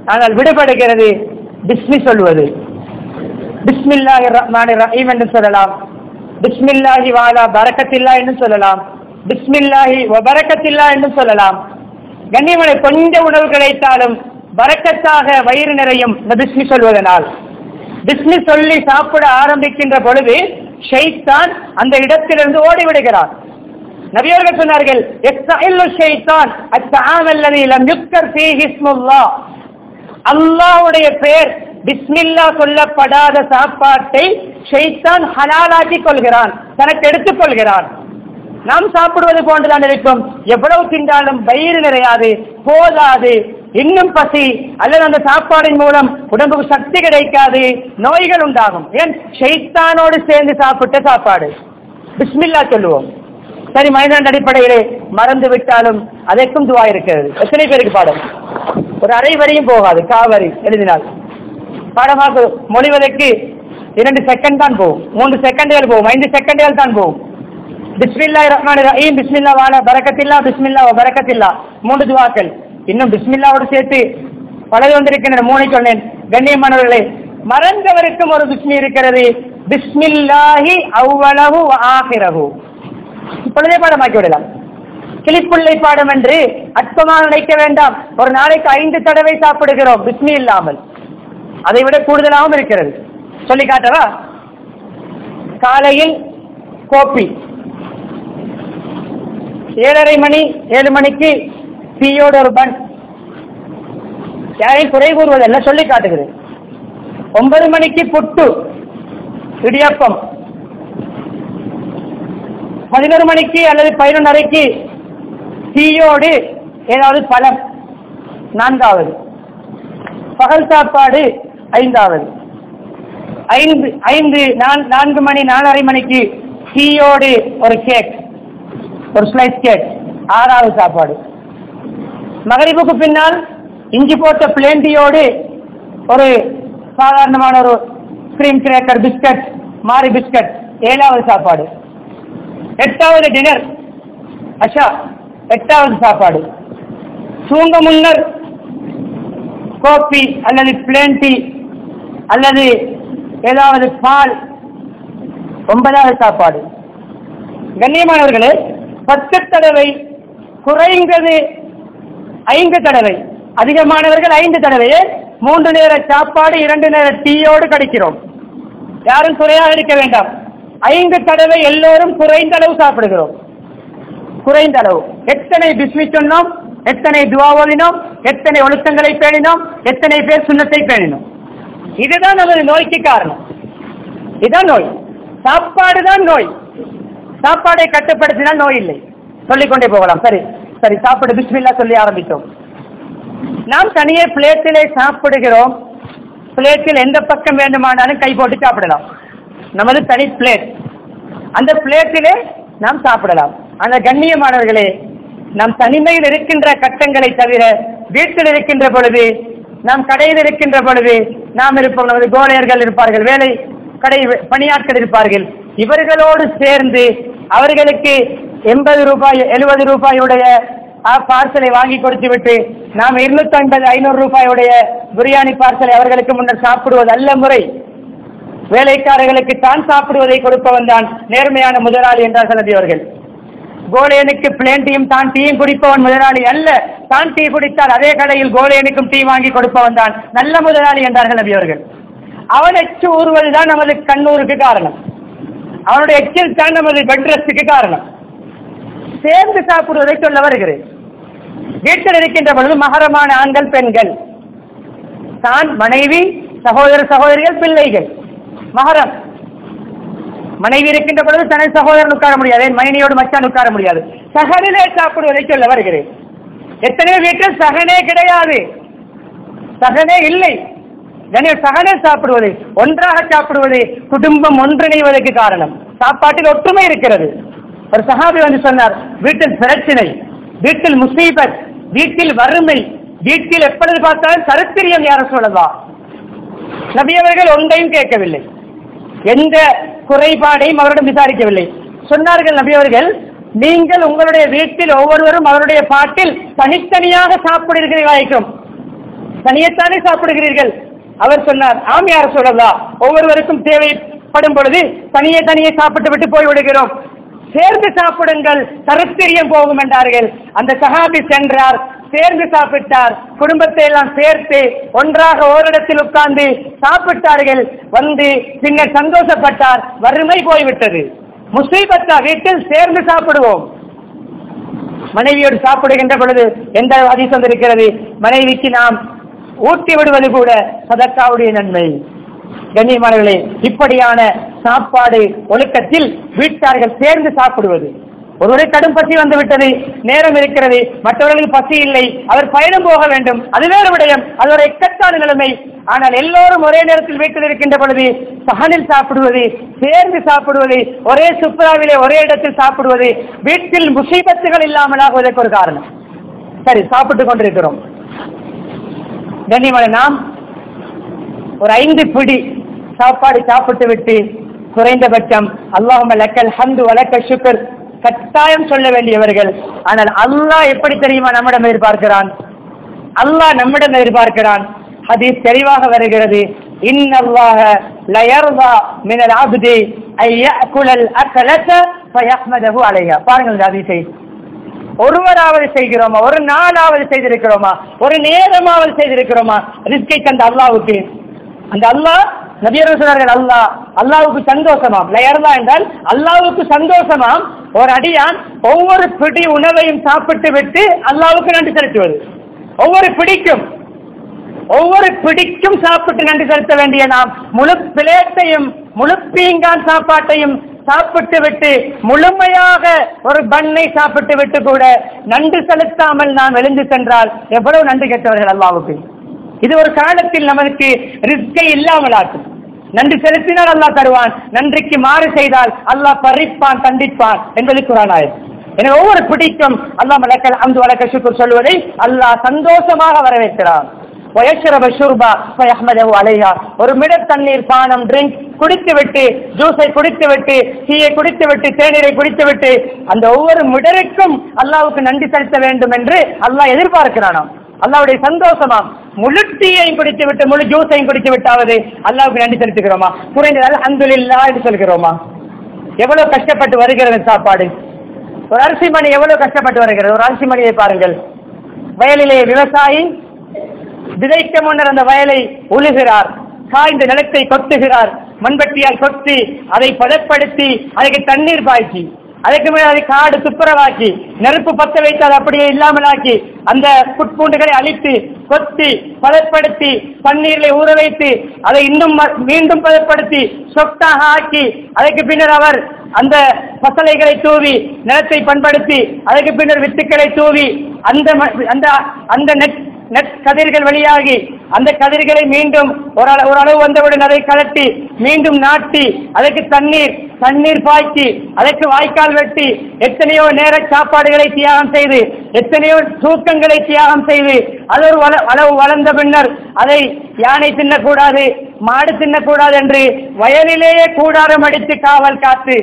ஆனால் விடுபடுகிறது பிஸ்மி சொல்வது பிஸ்மில்லாஹி ரஹ்மானிர் ரஹீம் என்று சொல்லலாம் பிஸ்மில்லாஹி வாலா பரக்கத்தில்லா என்று சொல்லலாம் பிஸ்மில்லாஹி வபரக்கத்தில்லா என்று சொல்லலாம் கண்ணியமனை கொஞ்ச உணவு கிடைத்தாலும் பரக்கத்தாக வயிறு நிறையும் இந்த பிஸ்மி சொல்வதனால் பிஸ்மி சொல்லி சாப்பிட ஆரம்பிக்கின்ற பொழுது ஷைத்தான் அந்த இடத்திலிருந்து ஓடி விடுகிறான் நபியர்கள் சொன்னார்கள் "யஸ்தஇல்லு ஷைத்தான் அத்தஆம் அல்லதி லம் யுக்தர் ஃபீஹி இஸ்முல்லாஹ்." அல்லாஹ்வுடைய பெயர் பிஸ்மில்லா சொல்லப்படாத சாப்பாட்டை ஷைத்தான் ஹலாலாக்கி கொள்கிறான் தனக்கு எடுத்துக் கொள்கிறான் நாம் சாப்பிடுவது போன்றுதான் இருக்கும் எவ்வளவு தின்றாலும் வயிறு நிறையாது போதாது இன்னும் பசி அல்லது அந்த சாப்பாடின் மூலம் உடம்புக்கு சக்தி கிடைக்காது நோய்கள் உண்டாகும் ஏன் ஷைத்தானோடு சேர்ந்து சாப்பிட்ட சாப்பாடு பிஸ்மில்லா சொல்லுவோம் சரி மனிதன் அடிப்படையிலே மறந்து விட்டாலும் அதற்கும் துவா இருக்கிறது எத்தனை பேருக்கு பாடம் ஒரு அரை வரியும் போகாது காவரி எழுதினால் பாடமாக மொழிவதற்கு இரண்டு செகண்ட் தான் போகும் மூன்று செகண்டுகள் போகும் ஐந்து செகண்டுகள் தான் போகும் பிஸ்மில்லா ரஹ்மான் ரஹீம் பிஸ்மில்லா வால பரக்கத்தில்லா பிஸ்மில்லா வ பரக்கத்தில்லா மூன்று துவாக்கள் இன்னும் பிஸ்மில்லாவோடு சேர்த்து பலது வந்திருக்கின்றன மூனை சொன்னேன் கண்ணியமானவர்களே மறந்தவருக்கும் ஒரு பிஸ்மி இருக்கிறது பிஸ்மில்லாஹி அவ்வளவு வ ஆகிரஹு இப்பொழுதே பாடமாக்கி விடலாம் கிளிப்புள்ளை பாடம் என்று அற்பமாக நினைக்க வேண்டாம் ஒரு நாளைக்கு ஐந்து தடவை சாப்பிடுகிறோம் பிஸ்மி இல்லாமல் அதை விட கூடுதலாகவும் இருக்கிறது சொல்லி காட்டவா காலையில் கோப்பி ஏழரை மணி ஏழு மணிக்கு டீயோட ஒரு பன் யாரையும் குறை கூறுவதல்ல சொல்லி காட்டுகிறேன் ஒன்பது மணிக்கு புட்டு இடியப்பம் பதினோரு மணிக்கு அல்லது பதினொன்றரைக்கு டீயோடு ஏதாவது பழம் நான்காவது பகல் சாப்பாடு ஐந்தாவது ஐந்து ஐந்து நான்- நான்கு மணி நாலரை மணிக்கு டீயோடு ஒரு கேக் ஒரு ஸ்லைஸ் கேக் ஆறாவது சாப்பாடு மகரிபுக்கு பின்னால் இஞ்சி போட்ட பிளேண்டியோடு ஒரு சாதாரணமான ஒரு cream cracker biscuit Marie biscuit ஏழாவது சாப்பாடு எட்டாவது டினர் அஷா எட்டாவது சாப்பாடு தூங்க முன்னர் கோப்பி அல்லது பிளேன் டீ அல்லது ஏதாவது பால் ஒன்பதாவது சாப்பாடு கண்ணியமானவர்களே பத்து தடவை குறைந்தது ஐந்து தடவை அதிகமானவர்கள் ஐந்து தடவையே மூன்று நேர சாப்பாடு இரண்டு நேர டீயோடு கடிக்கிறோம் யாரும் குறையாக இருக்க வேண்டாம் ஐந்து தடவை எல்லோரும் குறைந்த அளவு சாப்பிடுகிறோம் குறைந்த அளவு எத்தனை பிஸ்மி சொன்னோம் எத்தனை துவா ஓதினோம் எத்தனை ஒழுக்கங்களை பேணினோம் எத்தனை பேர் சுண்ணத்தை பேணினோம் இதுதான் நமது நோய்க்கு காரணம் இதுதான் நோய் சாப்பாடு தான் நோய் சாப்பாடை கட்டுப்படுத்தினால் நோய் இல்லை சொல்லிக்கொண்டே போகலாம் சரி சரி சாப்பிடு பிஸ்மில்லா சொல்லி ஆரம்பித்தோம் நாம் தனியே பிளேட்டிலே சாப்பிடுகிறோம் பிளேட்டில் எந்த பக்கம் வேண்டுமானாலும் கை போட்டு சாப்பிடலாம் நமது தனி பிளேட் அந்த பிளேட்டிலே நாம் சாப்பிடலாம் அந்த கண்ணியமானவர்களே நாம் தனிமையில் இருக்கின்ற கட்டங்களை தவிர வீட்டில் இருக்கின்ற பொழுது நாம் கடையில் இருக்கின்ற பொழுது நாம் இருப்போம் நமது கோலையர்கள் இருப்பார்கள் வேலை கடை பணியாட்கள் இருப்பார்கள் இவர்களோடு சேர்ந்து அவர்களுக்கு எண்பது ரூபாய் எழுபது ரூபாயுடைய பார்சலை வாங்கி கொடுத்து விட்டு நாம் இருநூத்தி ஐம்பது ஐநூறு ரூபாயுடைய பிரியாணி பார்சலை அவர்களுக்கு முன்னர் சாப்பிடுவது அல்ல முறை வேலைக்காரர்களுக்கு தான் சாப்பிடுவதை கொடுப்பவன் தான் நேர்மையான முதலாளி என்றார்கள் நபி அவர்கள் கோலேனுக்கு பிளேன் டீயும் தான் டீயும் குடிப்பவன் முதலாளி அல்ல தான் டீ குடித்தால் அதே கடையில் கோலேனுக்கும் டீ வாங்கி கொடுப்பவன் தான் நல்ல முதலாளி என்றார்கள் நபி அவர்கள் அவன் எச்சு ஊறுவதுதான் நமது கண்ணூருக்கு காரணம் அவனுடைய எச்சில் தான் நமது பெட்ரஸுக்கு காரணம் சேர்ந்து சாப்பிடுவதை சொல்ல வருகிறேன் வீட்டில் இருக்கின்ற பொழுது மகரமான ஆண்கள் பெண்கள் தான் மனைவி சகோதர சகோதரிகள் பிள்ளைகள் மகரம் மனைவி இருக்கின்ற பொழுது தனது சகோதரன் உட்கார முடியாது என் மனைவியோடு மச்சான் உட்கார முடியாது சகனிலே சாப்பிடுவதை சொல்ல வருகிறேன் எத்தனையோ வீட்டில் சகனே கிடையாது சகனே இல்லை எனவே சகனே சாப்பிடுவது ஒன்றாக சாப்பிடுவது குடும்பம் ஒன்றிணைவதற்கு காரணம் சாப்பாட்டில் ஒற்றுமை இருக்கிறது ஒரு சஹாபி வந்து சொன்னார் வீட்டில் பிரச்சனை வீட்டில் முசீபத் வீட்டில் வறுமை வீட்டில் எப்பொழுது பார்த்தாலும் சரித்திரியம் யார சொல்லலாம் நபியவர்கள் ஒன்றையும் கேட்கவில்லை எந்த குறைபாடையும் அவரிடம் விசாரிக்கவில்லை சொன்னார்கள் நபியவர்கள் நீங்கள் உங்களுடைய வீட்டில் ஒவ்வொருவரும் அவருடைய பாட்டில் தனித்தனியாக சாப்பிடுகிறீர்களாயிருக்கும் தனியத்தானே சாப்பிடுகிறீர்கள் அவர் சொன்னார் ஆம் யார் சொல்லலாம் ஒவ்வொருவருக்கும் தேவைப்படும் பொழுது தனியே தனியே சாப்பிட்டு விட்டு போய் விடுகிறோம் சேர்ந்து சாப்பிடுங்கள் தருத்திரியம் போகும் என்றார்கள் அந்த சஹாபி சென்றார் சேர்ந்து சாப்பிட்டார் குடும்பத்தை எல்லாம் சேர்த்து ஒன்றாக ஓரிடத்தில் உட்கார்ந்து சாப்பிட்டார்கள் வந்து பின்னர் சந்தோஷப்பட்டார் வறுமை போய்விட்டது முஸ்லீபத்தா வீட்டில் சேர்ந்து சாப்பிடுவோம் மனைவியோடு சாப்பிடுகின்ற பொழுது எந்த அதிசம் இருக்கிறது மனைவிக்கு நாம் ஊட்டி விடுவது கூட சதக்காவுடைய நன்மை கண்ணியமானவர்களே இப்படியான சாப்பாடு ஒழுக்கத்தில் வீட்டார்கள் சேர்ந்து சாப்பிடுவது ஒருவரை கடும் பசி வந்து விட்டது நேரம் இருக்கிறது மற்றவர்களுக்கு பசி இல்லை அவர் பயணம் போக வேண்டும் அது வேறு விடயம் அது ஒரு எக்கத்தான நிலைமை ஆனால் எல்லோரும் ஒரே நேரத்தில் வீட்டில் இருக்கின்ற பொழுது சகனில் சாப்பிடுவது சேர்ந்து சாப்பிடுவது ஒரே சுப்ராவிலே ஒரே இடத்தில் சாப்பிடுவது வீட்டில் முசீபத்துகள் இல்லாமல் ஆகுவதற்கு ஒரு காரணம் சரி சாப்பிட்டுக் கொண்டிருக்கிறோம் கண்ணியமான நாம் ஒரு ஐந்து பிடி சாப்பாடு சாப்பிட்டு விட்டு குறைந்தபட்சம் அல்லாஹும் லக்கல் ஹந்து வலக்க சுக்கர் கட்டாயம் சொல்ல வேண்டியவர்கள் ஆனால் அல்லாஹ் எப்படி தெரியுமா நம்மிடம் எதிர்பார்க்கிறான் அல்லாஹ் நம்மிடம் எதிர்பார்க்கிறான் ஹதீஸ் தெளிவாக வருகிறது இன்னல்லாஹ லயர்தா மினல் அப்தி ஐ யஅகுலல் அகலத ஃபயஹ்மதஹு அலைஹா பாருங்கள் இந்த ஹதீஸை ஒருவராவது செய்கிறோமா ஒரு நாளாவது செய்திருக்கிறோமா ஒரு நேரமாவது செய்திருக்கிறோமா ரிஸ்கை தந்த அல்லாவுக்கு அந்த அல்லாஹ் நபியர்கள் சொன்னார்கள் அல்லாஹ் அல்லாவுக்கு சந்தோஷமாம் லயர்லா என்றால் அல்லாவுக்கு சந்தோஷமாம் ஒரு அடியான் ஒவ்வொரு பிடி உணவையும் சாப்பிட்டு விட்டு அல்லாவுக்கு நன்றி செலுத்துவது ஒவ்வொரு பிடிக்கும் ஒவ்வொரு பிடிக்கும் சாப்பிட்டு நன்றி செலுத்த வேண்டிய நாம் முழு பிளேட்டையும் முழு பீங்கான் சாப்பாட்டையும் சாப்பிட்டு விட்டு முழுமையாக ஒரு பண்ணை சாப்பிட்டு விட்டு கூட நன்றி செலுத்தாமல் நாம் எழுந்து சென்றால் எவ்வளவு நன்றி கெட்டவர்கள் அல்லாவுக்கு இது ஒரு காலத்தில் நமக்கு ரிஸ்கை இல்லாமல் ஆக்கும் நன்றி செலுத்தினால் அல்லாஹ் தருவான் நன்றிக்கு மாறு செய்தால் அல்லாஹ் பறிப்பான் தண்டிப்பான் என்பது குரானாயம் எனவே ஒவ்வொரு பிடிக்கும் அல்லாஹ் மலக்கல் அந்து வழக்க சுக்குர் சொல்வதை அல்லாஹ் சந்தோஷமாக வரவேற்கிறான் வயசுரப ஷுர்பா ஃபயஹ்மதஹு அலைஹா ஒரு மிட தண்ணீர் பானம் ட்ரிங்க் குடித்து விட்டு ஜூஸை குடித்து விட்டு டீயை குடித்து விட்டு தேநீரை குடித்து விட்டு அந்த ஒவ்வொரு மிடருக்கும் அல்லாவுக்கு நன்றி செலுத்த வேண்டும் என்று அல்லாஹ் எதிர்பார்க்கிறானாம் அல்லாவுடைய சந்தோஷமாம் முழு டீயையும் குடித்து விட்டு முழு ஜூஸையும் குடித்து விட்டாவது அல்லாவுக்கு நன்றி செலுத்துகிறோமா குறைந்ததால் அந்துலில்லா என்று சொல்கிறோமா எவ்வளவு கஷ்டப்பட்டு வருகிறது சாப்பாடு ஒரு அரிசி மணி எவ்வளவு கஷ்டப்பட்டு வருகிறது ஒரு அரிசி மணியை பாருங்கள் வயலிலே விவசாயி விதைக்க முன்னர் அந்த வயலை உழுகிறார் காய்ந்த நிலத்தை கொத்துகிறார் மண்பட்டியால் கொத்தி அதை பதப்படுத்தி அதுக்கு தண்ணீர் பாய்ச்சி அதுக்கு மேல அதை காடு துப்புரவாக்கி நெருப்பு பத்த வைத்து அதை அப்படியே இல்லாமலாக்கி அந்த புட்பூண்டுகளை அழித்து கொத்தி பதப்படுத்தி தண்ணீரில் ஊற வைத்து அதை இன்னும் ம- மீண்டும் பதப்படுத்தி சொத்தாக ஆக்கி அதுக்கு பின்னர் அவர் அந்த பசலைகளை தூவி நிலத்தை பண்படுத்தி அதுக்கு பின்னர் வித்துக்களை தூவி அந்த ம- அந்த அந்த நெட் நெட் கதிர்கள் வெளியாகி அந்த கதிர்களை மீண்டும் ஒரு அள- ஒரு அளவு வந்தவுடன் அதை கலட்டி மீண்டும் நாட்டி அதற்கு தண்ணீர் தண்ணீர் பாய்ச்சி அதற்கு வாய்க்கால் வெட்டி எத்தனையோ நேர சாப்பாடுகளை தியாகம் செய்து எத்தனையோ தூக்கங்களை தியாகம் செய்து அது ஒரு வள- அளவு வளர்ந்த பின்னர் அதை யானை தின்னக்கூடாது மாடு தின்னக்கூடாது என்று வயலிலேயே கூடாரம் அடித்து காவல் காத்து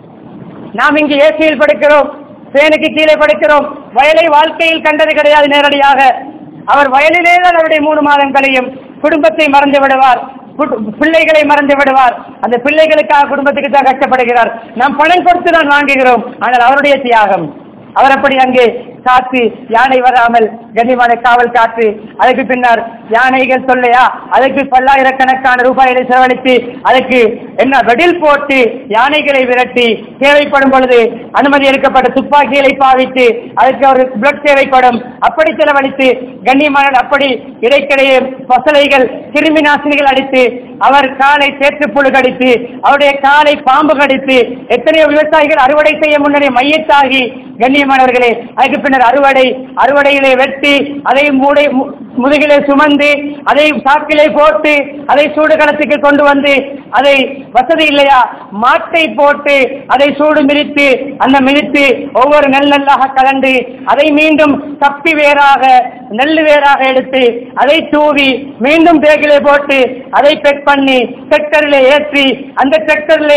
நாம் இங்கு ஏசியில் படுக்கிறோம் பேனுக்கு கீழே படுக்கிறோம் வயலை வாழ்க்கையில் கண்டது கிடையாது நேரடியாக அவர் வயலிலே தான் அவருடைய மூணு மாதங்களையும் குடும்பத்தை மறந்து விடுவார் கு- பிள்ளைகளை மறந்து விடுவார் அந்த பிள்ளைகளுக்காக குடும்பத்துக்கு தான் கஷ்டப்படுகிறார் நாம் பணம் கொடுத்து தான் வாங்குகிறோம் ஆனால் அவருடைய தியாகம் அவர் அப்படி அங்கே காத்து யானை வராமல் கண்ணியமான காவல் காத்து அதுக்கு பின்னர் யானைகள் சொல்லையா அதுக்கு பல்லாயிரக்கணக்கான ரூபாய்களை செலவழித்து அதுக்கு என்ன வெடில் போட்டு யானைகளை விரட்டி தேவைப்படும் பொழுது அனுமதி அளிக்கப்பட்ட துப்பாக்கிகளை பாவித்து அதுக்கு ஒரு பிளட் தேவைப்படும் அப்படி செலவழித்து கண்ணியமான அப்படி இடைக்கிடையே பசலைகள் கிருமி நாசினிகள் அடித்து அவர் காலை சேற்றுப்புழு கடித்து அவருடைய காலை பாம்பு கடித்து எத்தனையோ விவசாயிகள் அறுவடை செய்ய முன்னரே மையத்தாகி கண்ணியமானவர்களே அதுக்கு பின்னர் அறுவடை அறுவடையிலே வெட்டி அதை மூடை மு- முதுகிலே சுமந்து அதை சாக்கிலே போட்டு அதை சூடுகளத்துக்கு கொண்டு வந்து அதை வசதி இல்லையா மாட்டை போட்டு அதை சூடு மிதித்து அந்த மிதித்து ஒவ்வொரு நெல் நெல்லாக கலந்து அதை மீண்டும் தப்பி வேறாக நெல் வேறாக எடுத்து அதை தூவி மீண்டும் பேக்கிலே போட்டு அதை பெக் பண்ணி டிராக்டரிலே ஏற்றி அந்த டிராக்டரிலே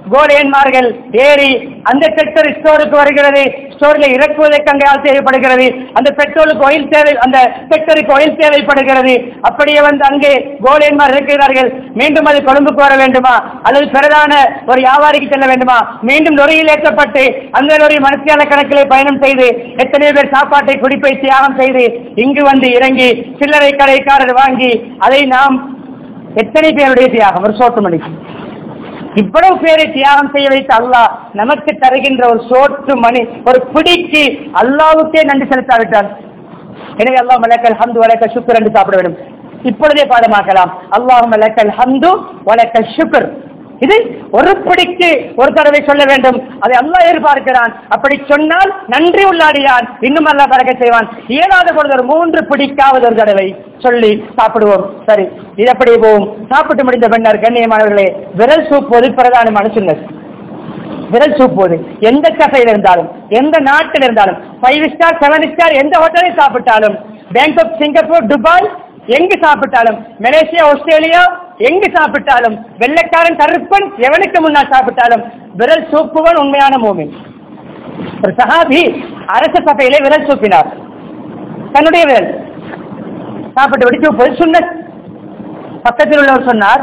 கோலியன்மார்கள் ஏறி அந்த பெட்ரோல் ஸ்டோருக்கு வருகிறது ஸ்டோரில் இறக்குவதற்கு அங்கே ஆள் தேவைப்படுகிறது அந்த பெட்ரோலுக்கு ஆயில் தேவை அந்த பெட்ரோலுக்கு ஆயில் தேவைப்படுகிறது அப்படியே வந்து அங்கே கோலியன்மார் இருக்கிறார்கள் மீண்டும் அது கொழும்புக்கு வர வேண்டுமா அல்லது பிரதான ஒரு வியாபாரிக்கு செல்ல வேண்டுமா மீண்டும் லொரியில் ஏற்றப்பட்டு அந்த லொரி மனசியால கணக்கிலே பயணம் செய்து எத்தனை பேர் சாப்பாட்டை குடிப்பை தியாகம் செய்து இங்கு வந்து இறங்கி சில்லறை கடைக்காரர் வாங்கி அதை நாம் எத்தனை பேருடைய தியாகம் ஒரு சோட்டு மணிக்கு இவ்வளவு பேரை தியாகம் செய்ய வைத்த அல்லாஹ் நமக்கு தருகின்ற ஒரு சோற்று மணி ஒரு பிடிக்கு அல்லாவுக்கே நன்றி செலுத்தாவிட்டால் எனவே அல்லாஹ் மலக்கல் ஹம்து வலக்க சுக்கர் என்று சாப்பிட வேண்டும் இப்பொழுதே பாடமாக்கலாம் அல்லாஹ் மலக்கல் ஹம்து வலக்க சுக்கர் இது ஒரு பிடிக்கு ஒரு தடவை சொல்ல வேண்டும் அதை அல்லாஹ் எதிர்பார்க்கிறான் அப்படி சொன்னால் நன்றி உள்ளாடியான் இன்னும் அல்லாஹ் பறக்க செய்வான் இயலாத பொழுது ஒரு மூன்று பிடிக்காவது ஒரு தடவை சொல்லி சாப்பிடுவோம் சரி இது எப்படி போகும் சாப்பிட்டு முடிந்த பின்னர் கண்ணியமானவர்களே விரல் சூப்புவது பிரதானமான சுண்ணத் விரல் சூப்புவது எந்த கஃபையில் இருந்தாலும் எந்த நாட்டில் இருந்தாலும் ஃபைவ் ஸ்டார் செவன் ஸ்டார் எந்த ஹோட்டலில் சாப்பிட்டாலும் பேங்காக் சிங்கப்பூர் துபாய் எங்கு சாப்பிட்டாலும் மலேசியா ஆஸ்திரேலியா எங்கு சாப்பிட்டாலும் வெள்ளைக்காரன் கருப்பன் எவனுக்கு முன்னால் சாப்பிட்டாலும் விரல் சூப்புவன் உண்மையான மூமின் ஒரு சஹாபி அரச சபையிலே விரல் சூப்பினார் தன்னுடைய விரல் சாப்பிட்டு விட்டு சூப்பது சுண்ணத் பக்கத்தில் உள்ளவர் சொன்னார்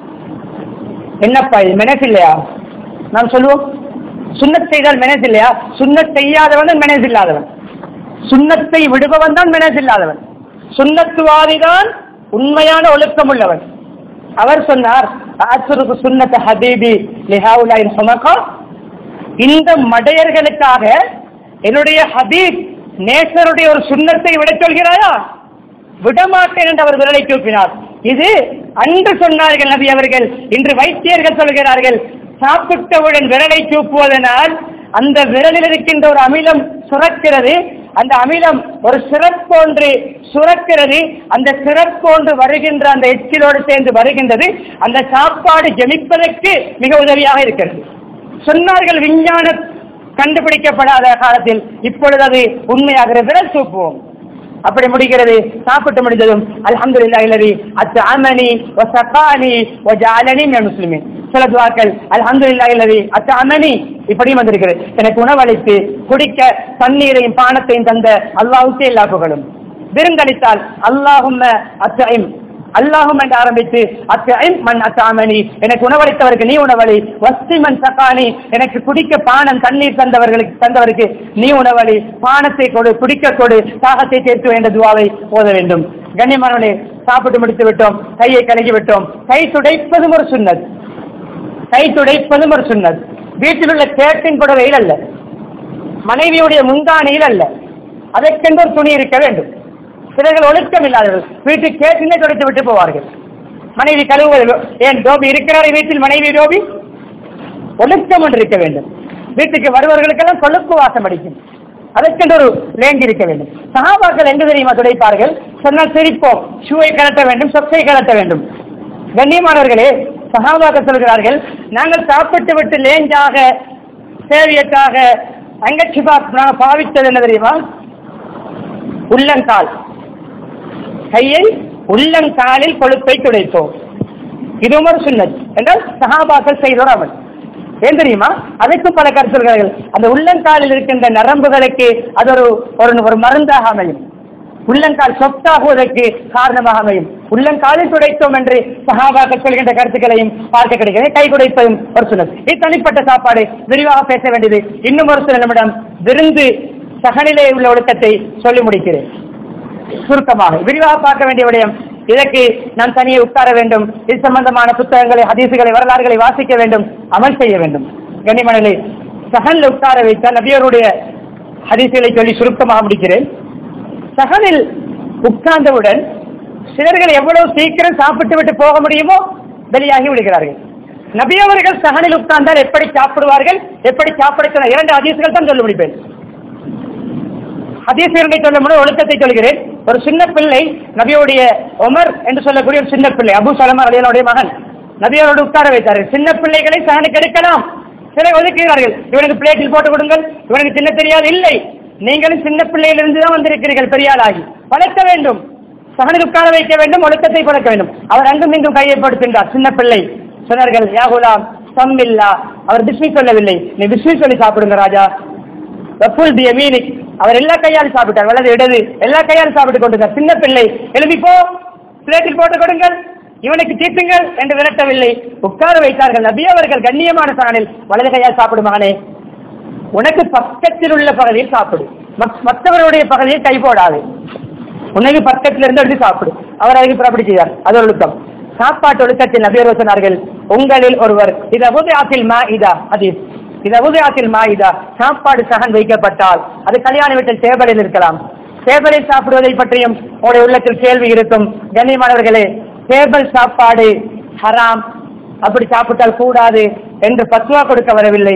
என்னப்பா இது மெனஸ் இல்லையா நாம் சொல்லுவோம் சுண்ணத் செய்தால் மெனஸ் இல்லையா சுண்ணத் செய்யாதவன் தான் மெனஸ் இல்லாதவன் சுண்ணத்தை விடுபவன் தான் மெனஸ் இல்லாதவன் சுண்ணத்துவாதிதான் உண்மையான ஒழுக்கம் உள்ளவன் அவர் சொன்னார் ஆசுருக்கு சுண்ணத்த ஹபீபி லிஹாவுலாயின் சுமக்கா இந்த மடையர்களுக்காக என்னுடைய ஹபீப் நேசருடைய ஒரு சுண்ணத்தை விடச் சொல்கிறாயா விடமாட்டேன் என்று அவர் விரலை தூக்கினார் இது அன்று சொன்னார்கள் நபி அவர்கள் இன்று வைத்தியர்கள் சொல்கிறார்கள் சாப்பிட்டவுடன் விரலை தூக்குவதனால் அந்த விரலில் இருக்கின்ற ஒரு அமிலம் சுரக்கிறது அந்த அமிலம் ஒரு சிறப்போன்று சுரக்கிறது அந்த சிறப்போன்று வருகின்ற அந்த எச்சிலோடு சேர்ந்து வருகின்றது அந்த சாப்பாடு ஜெமிப்பதற்கு மிக உதவியாக இருக்கிறது சொன்னார்கள் விஞ்ஞான கண்டுபிடிக்கப்படாத காலத்தில் இப்பொழுது அது உண்மையாக விரல் சூப்புவோம் அப்படி முடிகிறது சாப்பிட்டு முடிந்ததும் அல்ஹம்துலில்லாஹி இல்லதி அத்அமனி வ சகானி வ ஜஅலனி மினல் முஸ்லிமீன் சில துஆக்கள் அல்ஹம்துலில்லாஹி இல்லதி அத்அமனி இப்படியும் வந்திருக்கிறது எனக்கு உணவளித்து குடிக்க தண்ணீரையும் பானத்தையும் தந்த அல்லாஹ்வுக்கே எல்லா புகழும் விருந்தளித்தால் அல்லாஹும்ம அத்ஐம் அல்லாஹும் என்று ஆரம்பித்து அத்தைம் மண் அத்தாமணி எனக்கு உணவளித்தவருக்கு நீ உணவளி வஸ்தி மண் சக்கானி எனக்கு குடிக்க பானம் தண்ணீர் தந்தவர்களுக்கு தந்தவருக்கு நீ உணவளி பானத்தை கொடு குடிக்க கொடு தாகத்தை சேர்த்து என்ற துவாவை ஓத வேண்டும் கண்ணியமானவனே சாப்பிட்டு முடித்து விட்டோம் கையை கழுகி விட்டோம் கை துடைப்பதும் ஒரு சுண்ணத் கை துடைப்பதும் ஒரு சுண்ணத் வீட்டில் உள்ள கேட்டின் புடவையில் அல்ல மனைவியுடைய முந்தானையில் அல்ல அதற்கென்று ஒரு துணி இருக்க வேண்டும் சிலர்கள் ஒழுக்கம் இல்லாதவர்கள் வீட்டுக்கு கேட்டினை துடைத்து விட்டு போவார்கள் மனைவி கழுவுவது ஏன் டோபி இருக்கிறார் வீட்டில் மனைவி டோபி ஒழுக்கம் ஒன்று இருக்க வேண்டும் வீட்டுக்கு வருபவர்களுக்கெல்லாம் கொழுப்பு வாசம் அடிக்கும் அதற்கென்று ஒரு லேங்கி இருக்க வேண்டும் சகாபாக்கள் எங்கு தெரியுமா துடைப்பார்கள் சொன்னால் சிரிப்போம் ஷூவை கலட்ட வேண்டும் சொக்கை கலட்ட வேண்டும் கண்ணியமானவர்களே சகாபாக்கள் சொல்கிறார்கள் நாங்கள் சாப்பிட்டு விட்டு லேஞ்சாக சேவியத்தாக அங்கச்சி நாங்கள் பாவித்தது என்ன தெரியுமா உள்ளங்கால் கையை உள்ளங்காலில் கொழுப்பை துடைப்போம் இதுவும் ஒரு சுண்ணத் என்றால் சகாபாக்கள் செய்தோர் அவன் ஏன் தெரியுமா அதற்கும் பல கருத்துகிறார்கள் அந்த உள்ளங்காலில் இருக்கின்ற நரம்புகளுக்கு அது ஒரு ஒரு ஒரு மருந்தாக அமையும் உள்ளங்கால் சொத்தாகுவதற்கு காரணமாக அமையும் உள்ளங்காலில் துடைத்தோம் என்று சகாபாக்கள் சொல்கின்ற கருத்துக்களையும் பார்க்க கிடைக்கிறது கை குடைப்பதும் ஒரு சுண்ணத் இது தனிப்பட்ட சாப்பாடு விரிவாக பேச வேண்டியது இன்னும் ஒரு சில நிமிடம் விருந்து சகநிலை உள்ள ஒழுக்கத்தை சொல்லி முடிக்கிறேன் சுருக்கமாக விரிவாக பார்க்க வேண்டிய விடயம் இதற்கு நான் தனியே உட்கார வேண்டும் இது சம்பந்தமான புத்தகங்களை ஹதீசுகளை வரலாறுகளை வாசிக்க வேண்டும் அமல் செய்ய வேண்டும் கனிமணலை சகனில் உட்கார வைத்தால் நபியருடைய ஹதீசுகளை சொல்லி சுருக்கமாக முடிக்கிறேன் சகனில் உட்கார்ந்தவுடன் சிலர்கள் எவ்வளவு சீக்கிரம் சாப்பிட்டு விட்டு போக முடியுமோ வெளியாகி விடுகிறார்கள் நபி அவர்கள் சகனில் உட்கார்ந்தால் எப்படி சாப்பிடுவார்கள் எப்படி சாப்பிட இரண்டு ஹதீசுகள் தான் சொல்ல முடிப்பேன் ஹதீசுகளை சொல்ல முடியும் ஒழுக்கத்தை சொல்கிறேன் ஒரு சின்ன பிள்ளை நபியோடைய உமர் என்று சொல்லக்கூடிய ஒரு சின்ன பிள்ளை அபு சலமா அலியனுடைய மகன் நபியோடு உட்கார வைத்தார்கள் சின்ன பிள்ளைகளை சகனுக்கு எடுக்கலாம் சிலை ஒதுக்குகிறார்கள் இவனுக்கு பிளேட்டில் போட்டு கொடுங்கள் இவனுக்கு சின்ன தெரியாது இல்லை நீங்களும் சின்ன பிள்ளையிலிருந்து தான் வந்திருக்கிறீர்கள் பெரியாளாகி வளர்க்க வேண்டும் சகனுக்கு உட்கார வைக்க வேண்டும் ஒழுக்கத்தை பழக்க வேண்டும் அவர் அங்கும் இங்கும் கையை படுத்துகின்றார் சின்ன பிள்ளை சொன்னார்கள் யாகுலாம் சம்மில்லா அவர் பிஸ்மி சொல்லவில்லை நீ பிஸ்மி சொல்லி சாப்பிடுங்க ராஜா ரப்புல் தி யமீனிக் அவர் எல்லா கையாலும் சாப்பிட்டார் வலது இடது எல்லா கையாலும் சாப்பிட்டு கொண்டிருந்தார் சின்ன பிள்ளை எழுப்பி போ பிளேட்டில் போட்டு கொடுங்கள் இவனுக்கு தீட்டுங்கள் என்று விரட்டவில்லை உட்கார வைத்தார்கள் நபி அவர்கள் கண்ணியமான சாணில் வலது கையால் சாப்பிடும் மகனே உனக்கு பக்கத்தில் உள்ள பகுதியில் சாப்பிடு மத்- மற்றவருடைய பகுதியில் கை போடாது உனக்கு பக்கத்தில் இருந்து எடுத்து சாப்பிடு அவர் அதுக்கு புறப்படி செய்தார் அது ஒரு ஒழுக்கம் சாப்பாட்டு ஒழுக்கத்தில் நபியர் சொன்னார்கள் உங்களில் ஒருவர் இத உதயாத்தில் மா இதா அது இத உதயாத்தில் மா இதா சாப்பாடு சகன் வைக்கப்பட்டால் அது கல்யாண வீட்டில் டேபிளில் இருக்கலாம் டேபிளில் சாப்பிடுவதை பற்றியும் உங்களுடைய உள்ளத்தில் கேள்வி இருக்கும் கண்ணியமானவர்களே டேபிள் சாப்பாடு ஹராம் அப்படி சாப்பிட்டால் கூடாது என்று பத்துவா கொடுக்க வரவில்லை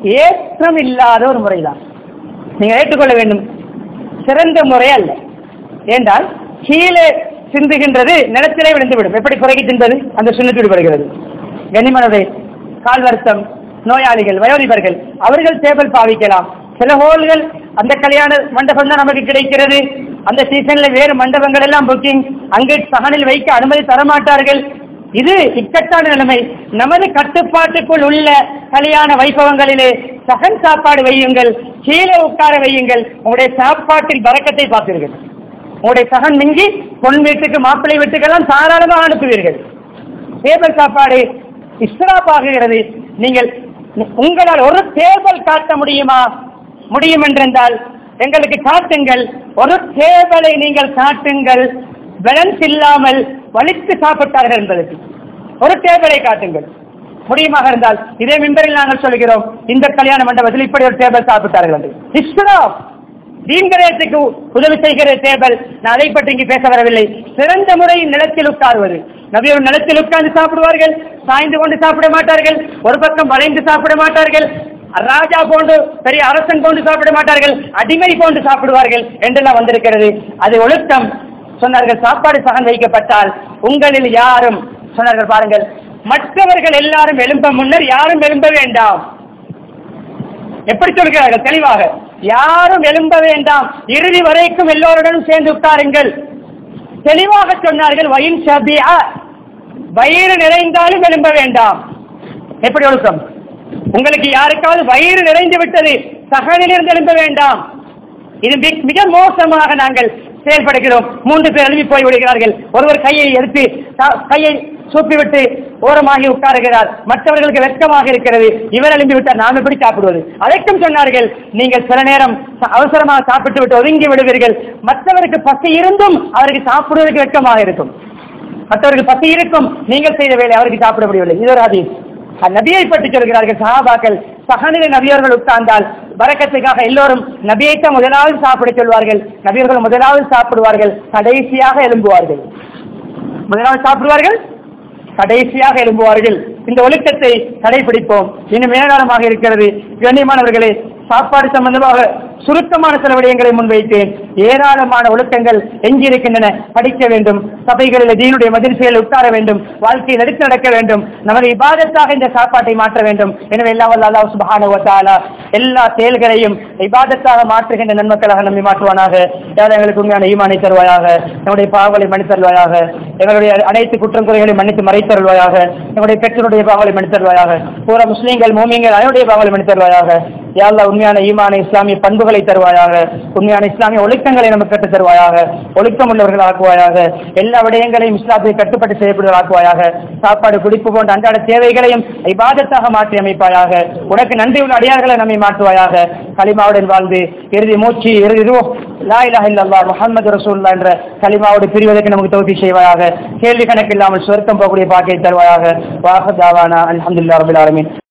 ஏற்றம் இல்லாத ஒரு முறைதான் நீங்க ஏற்றுக்கொள்ள வேண்டும் சிறந்த முறை அல்ல ஏண்டால் கீழே சிந்துகின்றது நிலத்திலே விழுந்துவிடும் எப்படி குறைக்கி தின்பது அந்த சுண்ணத்து விடுபடுகிறது கனிமனதை கால் வருத்தம் நோயாளிகள் வயோதிபர்கள் அவர்கள் டேபிள் பாவிக்கலாம் சில ஹோல்கள் அந்த கல்யாண மண்டபம் தான் நமக்கு கிடைக்கிறது அந்த சீசன்ல வேறு மண்டபங்கள் எல்லாம் புக்கிங் அங்கே சகனில் வைக்க அனுமதி தரமாட்டார்கள் இது இக்கட்டான நிலைமை நமது கட்டுப்பாட்டுக்குள் உள்ள கல்யாண வைபவங்களிலே சகன் சாப்பாடு வையுங்கள் கீழே உட்கார வையுங்கள் உங்களுடைய சாப்பாட்டில் பறக்கத்தை பார்ப்பீர்கள் உங்களுடைய சகன் மிஞ்சி பொன் வீட்டுக்கு மாப்பிள்ளை வீட்டுக்கெல்லாம் தாராளமாக அனுப்புவீர்கள் டேபிள் சாப்பாடு இஸ்ராப் ஆகுகிறது நீங்கள் உங்களால் ஒரு டேபிள் காட்ட முடியுமா முடியும் என்றிருந்தால் எங்களுக்கு காட்டுங்கள் ஒரு டேபிளை நீங்கள் காட்டுங்கள் பேலன்ஸ் இல்லாமல் வலித்து சாப்பிட்டார்கள் என்பதற்கு ஒரு டேபிளை காட்டுங்கள் முடியுமாக இருந்தால் இதே மிம்பரில் நாங்கள் சொல்கிறோம் இந்த கல்யாண மண்டபத்தில் இப்படி ஒரு டேபிள் சாப்பிட்டார்கள் என்று இஸ்ராப் தீன்கரேத்துக்கு உதவி செய்கிற டேபிள் நான் அதை பற்றி இங்கு பேச வரவில்லை சிறந்த முறையில் நிலத்தில் உட்காருவது நபியர் நிலத்தில் உட்கார்ந்து சாப்பிடுவார்கள் சாய்ந்து கொண்டு சாப்பிட மாட்டார்கள் ஒரு பக்கம் வளைந்து சாப்பிட மாட்டார்கள் ராஜா போன்று பெரிய அரசன் போன்று சாப்பிட மாட்டார்கள் அடிமை போன்று சாப்பிடுவார்கள் என்றெல்லாம் வந்திருக்கிறது அது ஒழுக்கம் சொன்னார்கள் சாப்பாடு சகன் வைக்கப்பட்டால் உங்களில் யாரும் சொன்னார்கள் பாருங்கள் மற்றவர்கள் எல்லாரும் எழும்ப முன்னர் யாரும் எழும்ப வேண்டாம் எப்படி சொல்கிறார்கள் தெளிவாக யாரும் எழும்ப வேண்டாம் இறுதி வரைக்கும் எல்லோருடனும் சேர்ந்து உட்காருங்கள் தெளிவாக சொன்னார்கள் வயின் சபியா வயிறு நிறைந்தாலும் எழும்ப வேண்டாம் எப்படி ஒழுக்கம் உங்களுக்கு யாருக்காவது வயிறு நிறைந்து விட்டது சகனிலிருந்து எழும்ப வேண்டாம் இது மிக- மிக மோசமாக நாங்கள் செயல்படுகிறோம் மூன்று பேர் எழுப்பி போய் விடுகிறார்கள் ஒருவர் கையை எடுத்து த- கையை சூப்பிவிட்டு ஓரமாகி உட்காருகிறார் மற்றவர்களுக்கு வெட்கமாக இருக்கிறது இவர் எழும்பி விட்டார் நாம் எப்படி சாப்பிடுவது அதற்கும் சொன்னார்கள் நீங்கள் சில நேரம் ச- அவசரமாக சாப்பிட்டு விட்டு ஒதுங்கி விடுவீர்கள் மற்றவருக்கு பசி இருந்தும் அவருக்கு சாப்பிடுவதற்கு வெட்கமாக இருக்கும் மற்றவர்கள் பசி இருக்கும் நீங்கள் செய்த வேலை அவருக்கு சாப்பிட முடியவில்லை இது ஒரு ஹதீஸ் நபியை பற்றி சொல்கிறார்கள் சஹாபாக்கள் சகனில நபியர்கள் உட்கார்ந்தால் பரக்கத்துக்காக எல்லோரும் நபியைத்தான் முதலாவது சாப்பிட சொல்வார்கள் நபியர்கள் முதலாவது சாப்பிடுவார்கள் கடைசியாக எழும்புவார்கள் முதலாவது சாப்பிடுவார்கள் கடைசியாக எழும்புவார்கள் இந்த ஒழுக்கத்தை கடைபிடிப்போம் இன்னும் மேலாளமாக இருக்கிறது கண்ணியமானவர்களே சாப்பாடு சம்பந்தமாக சுருக்கமான சில விடயங்களை முன்வைத்தேன் ஏராளமான ஒழுக்கங்கள் எங்கிருக்கின்றன படிக்க வேண்டும் சபைகளில் தீனுடைய மதிர்ச்சியில் உட்கார வேண்டும் வாழ்க்கையில் எடுத்து நடக்க வேண்டும் நமது இபாதத்தாக இந்த சாப்பாட்டை மாற்ற வேண்டும் எனவே எல்லாம் வல்ல அல்லாஹ் சுப்ஹானஹு வ தஆலா எல்லா செயல்களையும் இபாதத்தாக மாற்றுகின்ற நன்மக்களாக நம்மை மாற்றுவானாக யார் எங்களுக்கு உண்மையான ஈமானை தருவாயாக நம்முடைய பாவங்களை மன்னித்து தருவாயாக எங்களுடைய அனைத்து குற்றம் குறைகளை மன்னித்து மறைத்தருள்வாயாக எங்களுடைய பெற்றோருடைய பாவங்களை மன்னித்து தருவாயாக பூரா முஸ்லீம்கள் மோமியங்கள் அவருடைய பாவங்களை மன்னித்து தருவாயாக யாழ்லா உண்மையான ஈமான இஸ்லாமிய பண்புகளை தருவாயாக உண்மையான இஸ்லாமிய ஒழுக்கங்களை நமக்கு கற்றுத் தருவாயாக ஒழுக்கம் உள்ளவர்கள் ஆக்குவாயாக எல்லா விடயங்களையும் இஸ்லாத்தை கட்டுப்பட்டு செய்யப்படுவதாக ஆக்குவாயாக சாப்பாடு குடிப்பு போன்ற அன்றாட தேவைகளையும் இபாதத்தாக மாற்றி அமைப்பாயாக உனக்கு நன்றி உள்ள அடியார்களை நம்மை மாற்றுவாயாக களிமாவுடன் வாழ்ந்து இறுதி மூச்சு இறுதி ரூஹ் லா இலாஹ இல்லல்லாஹ் முஹம்மது ரசூலுல்லாஹ் என்ற களிமாவோடு பிரிவதற்கு நமக்கு தௌஃபீக் செய்வாயாக கேள்வி கணக்கில்லாமல் சொர்க்கம் போகக்கூடிய பாக்கியை தருவாயாக வாஹதாவானா அல்ஹம்துலில்லாஹ் ரபில் ஆலமீன்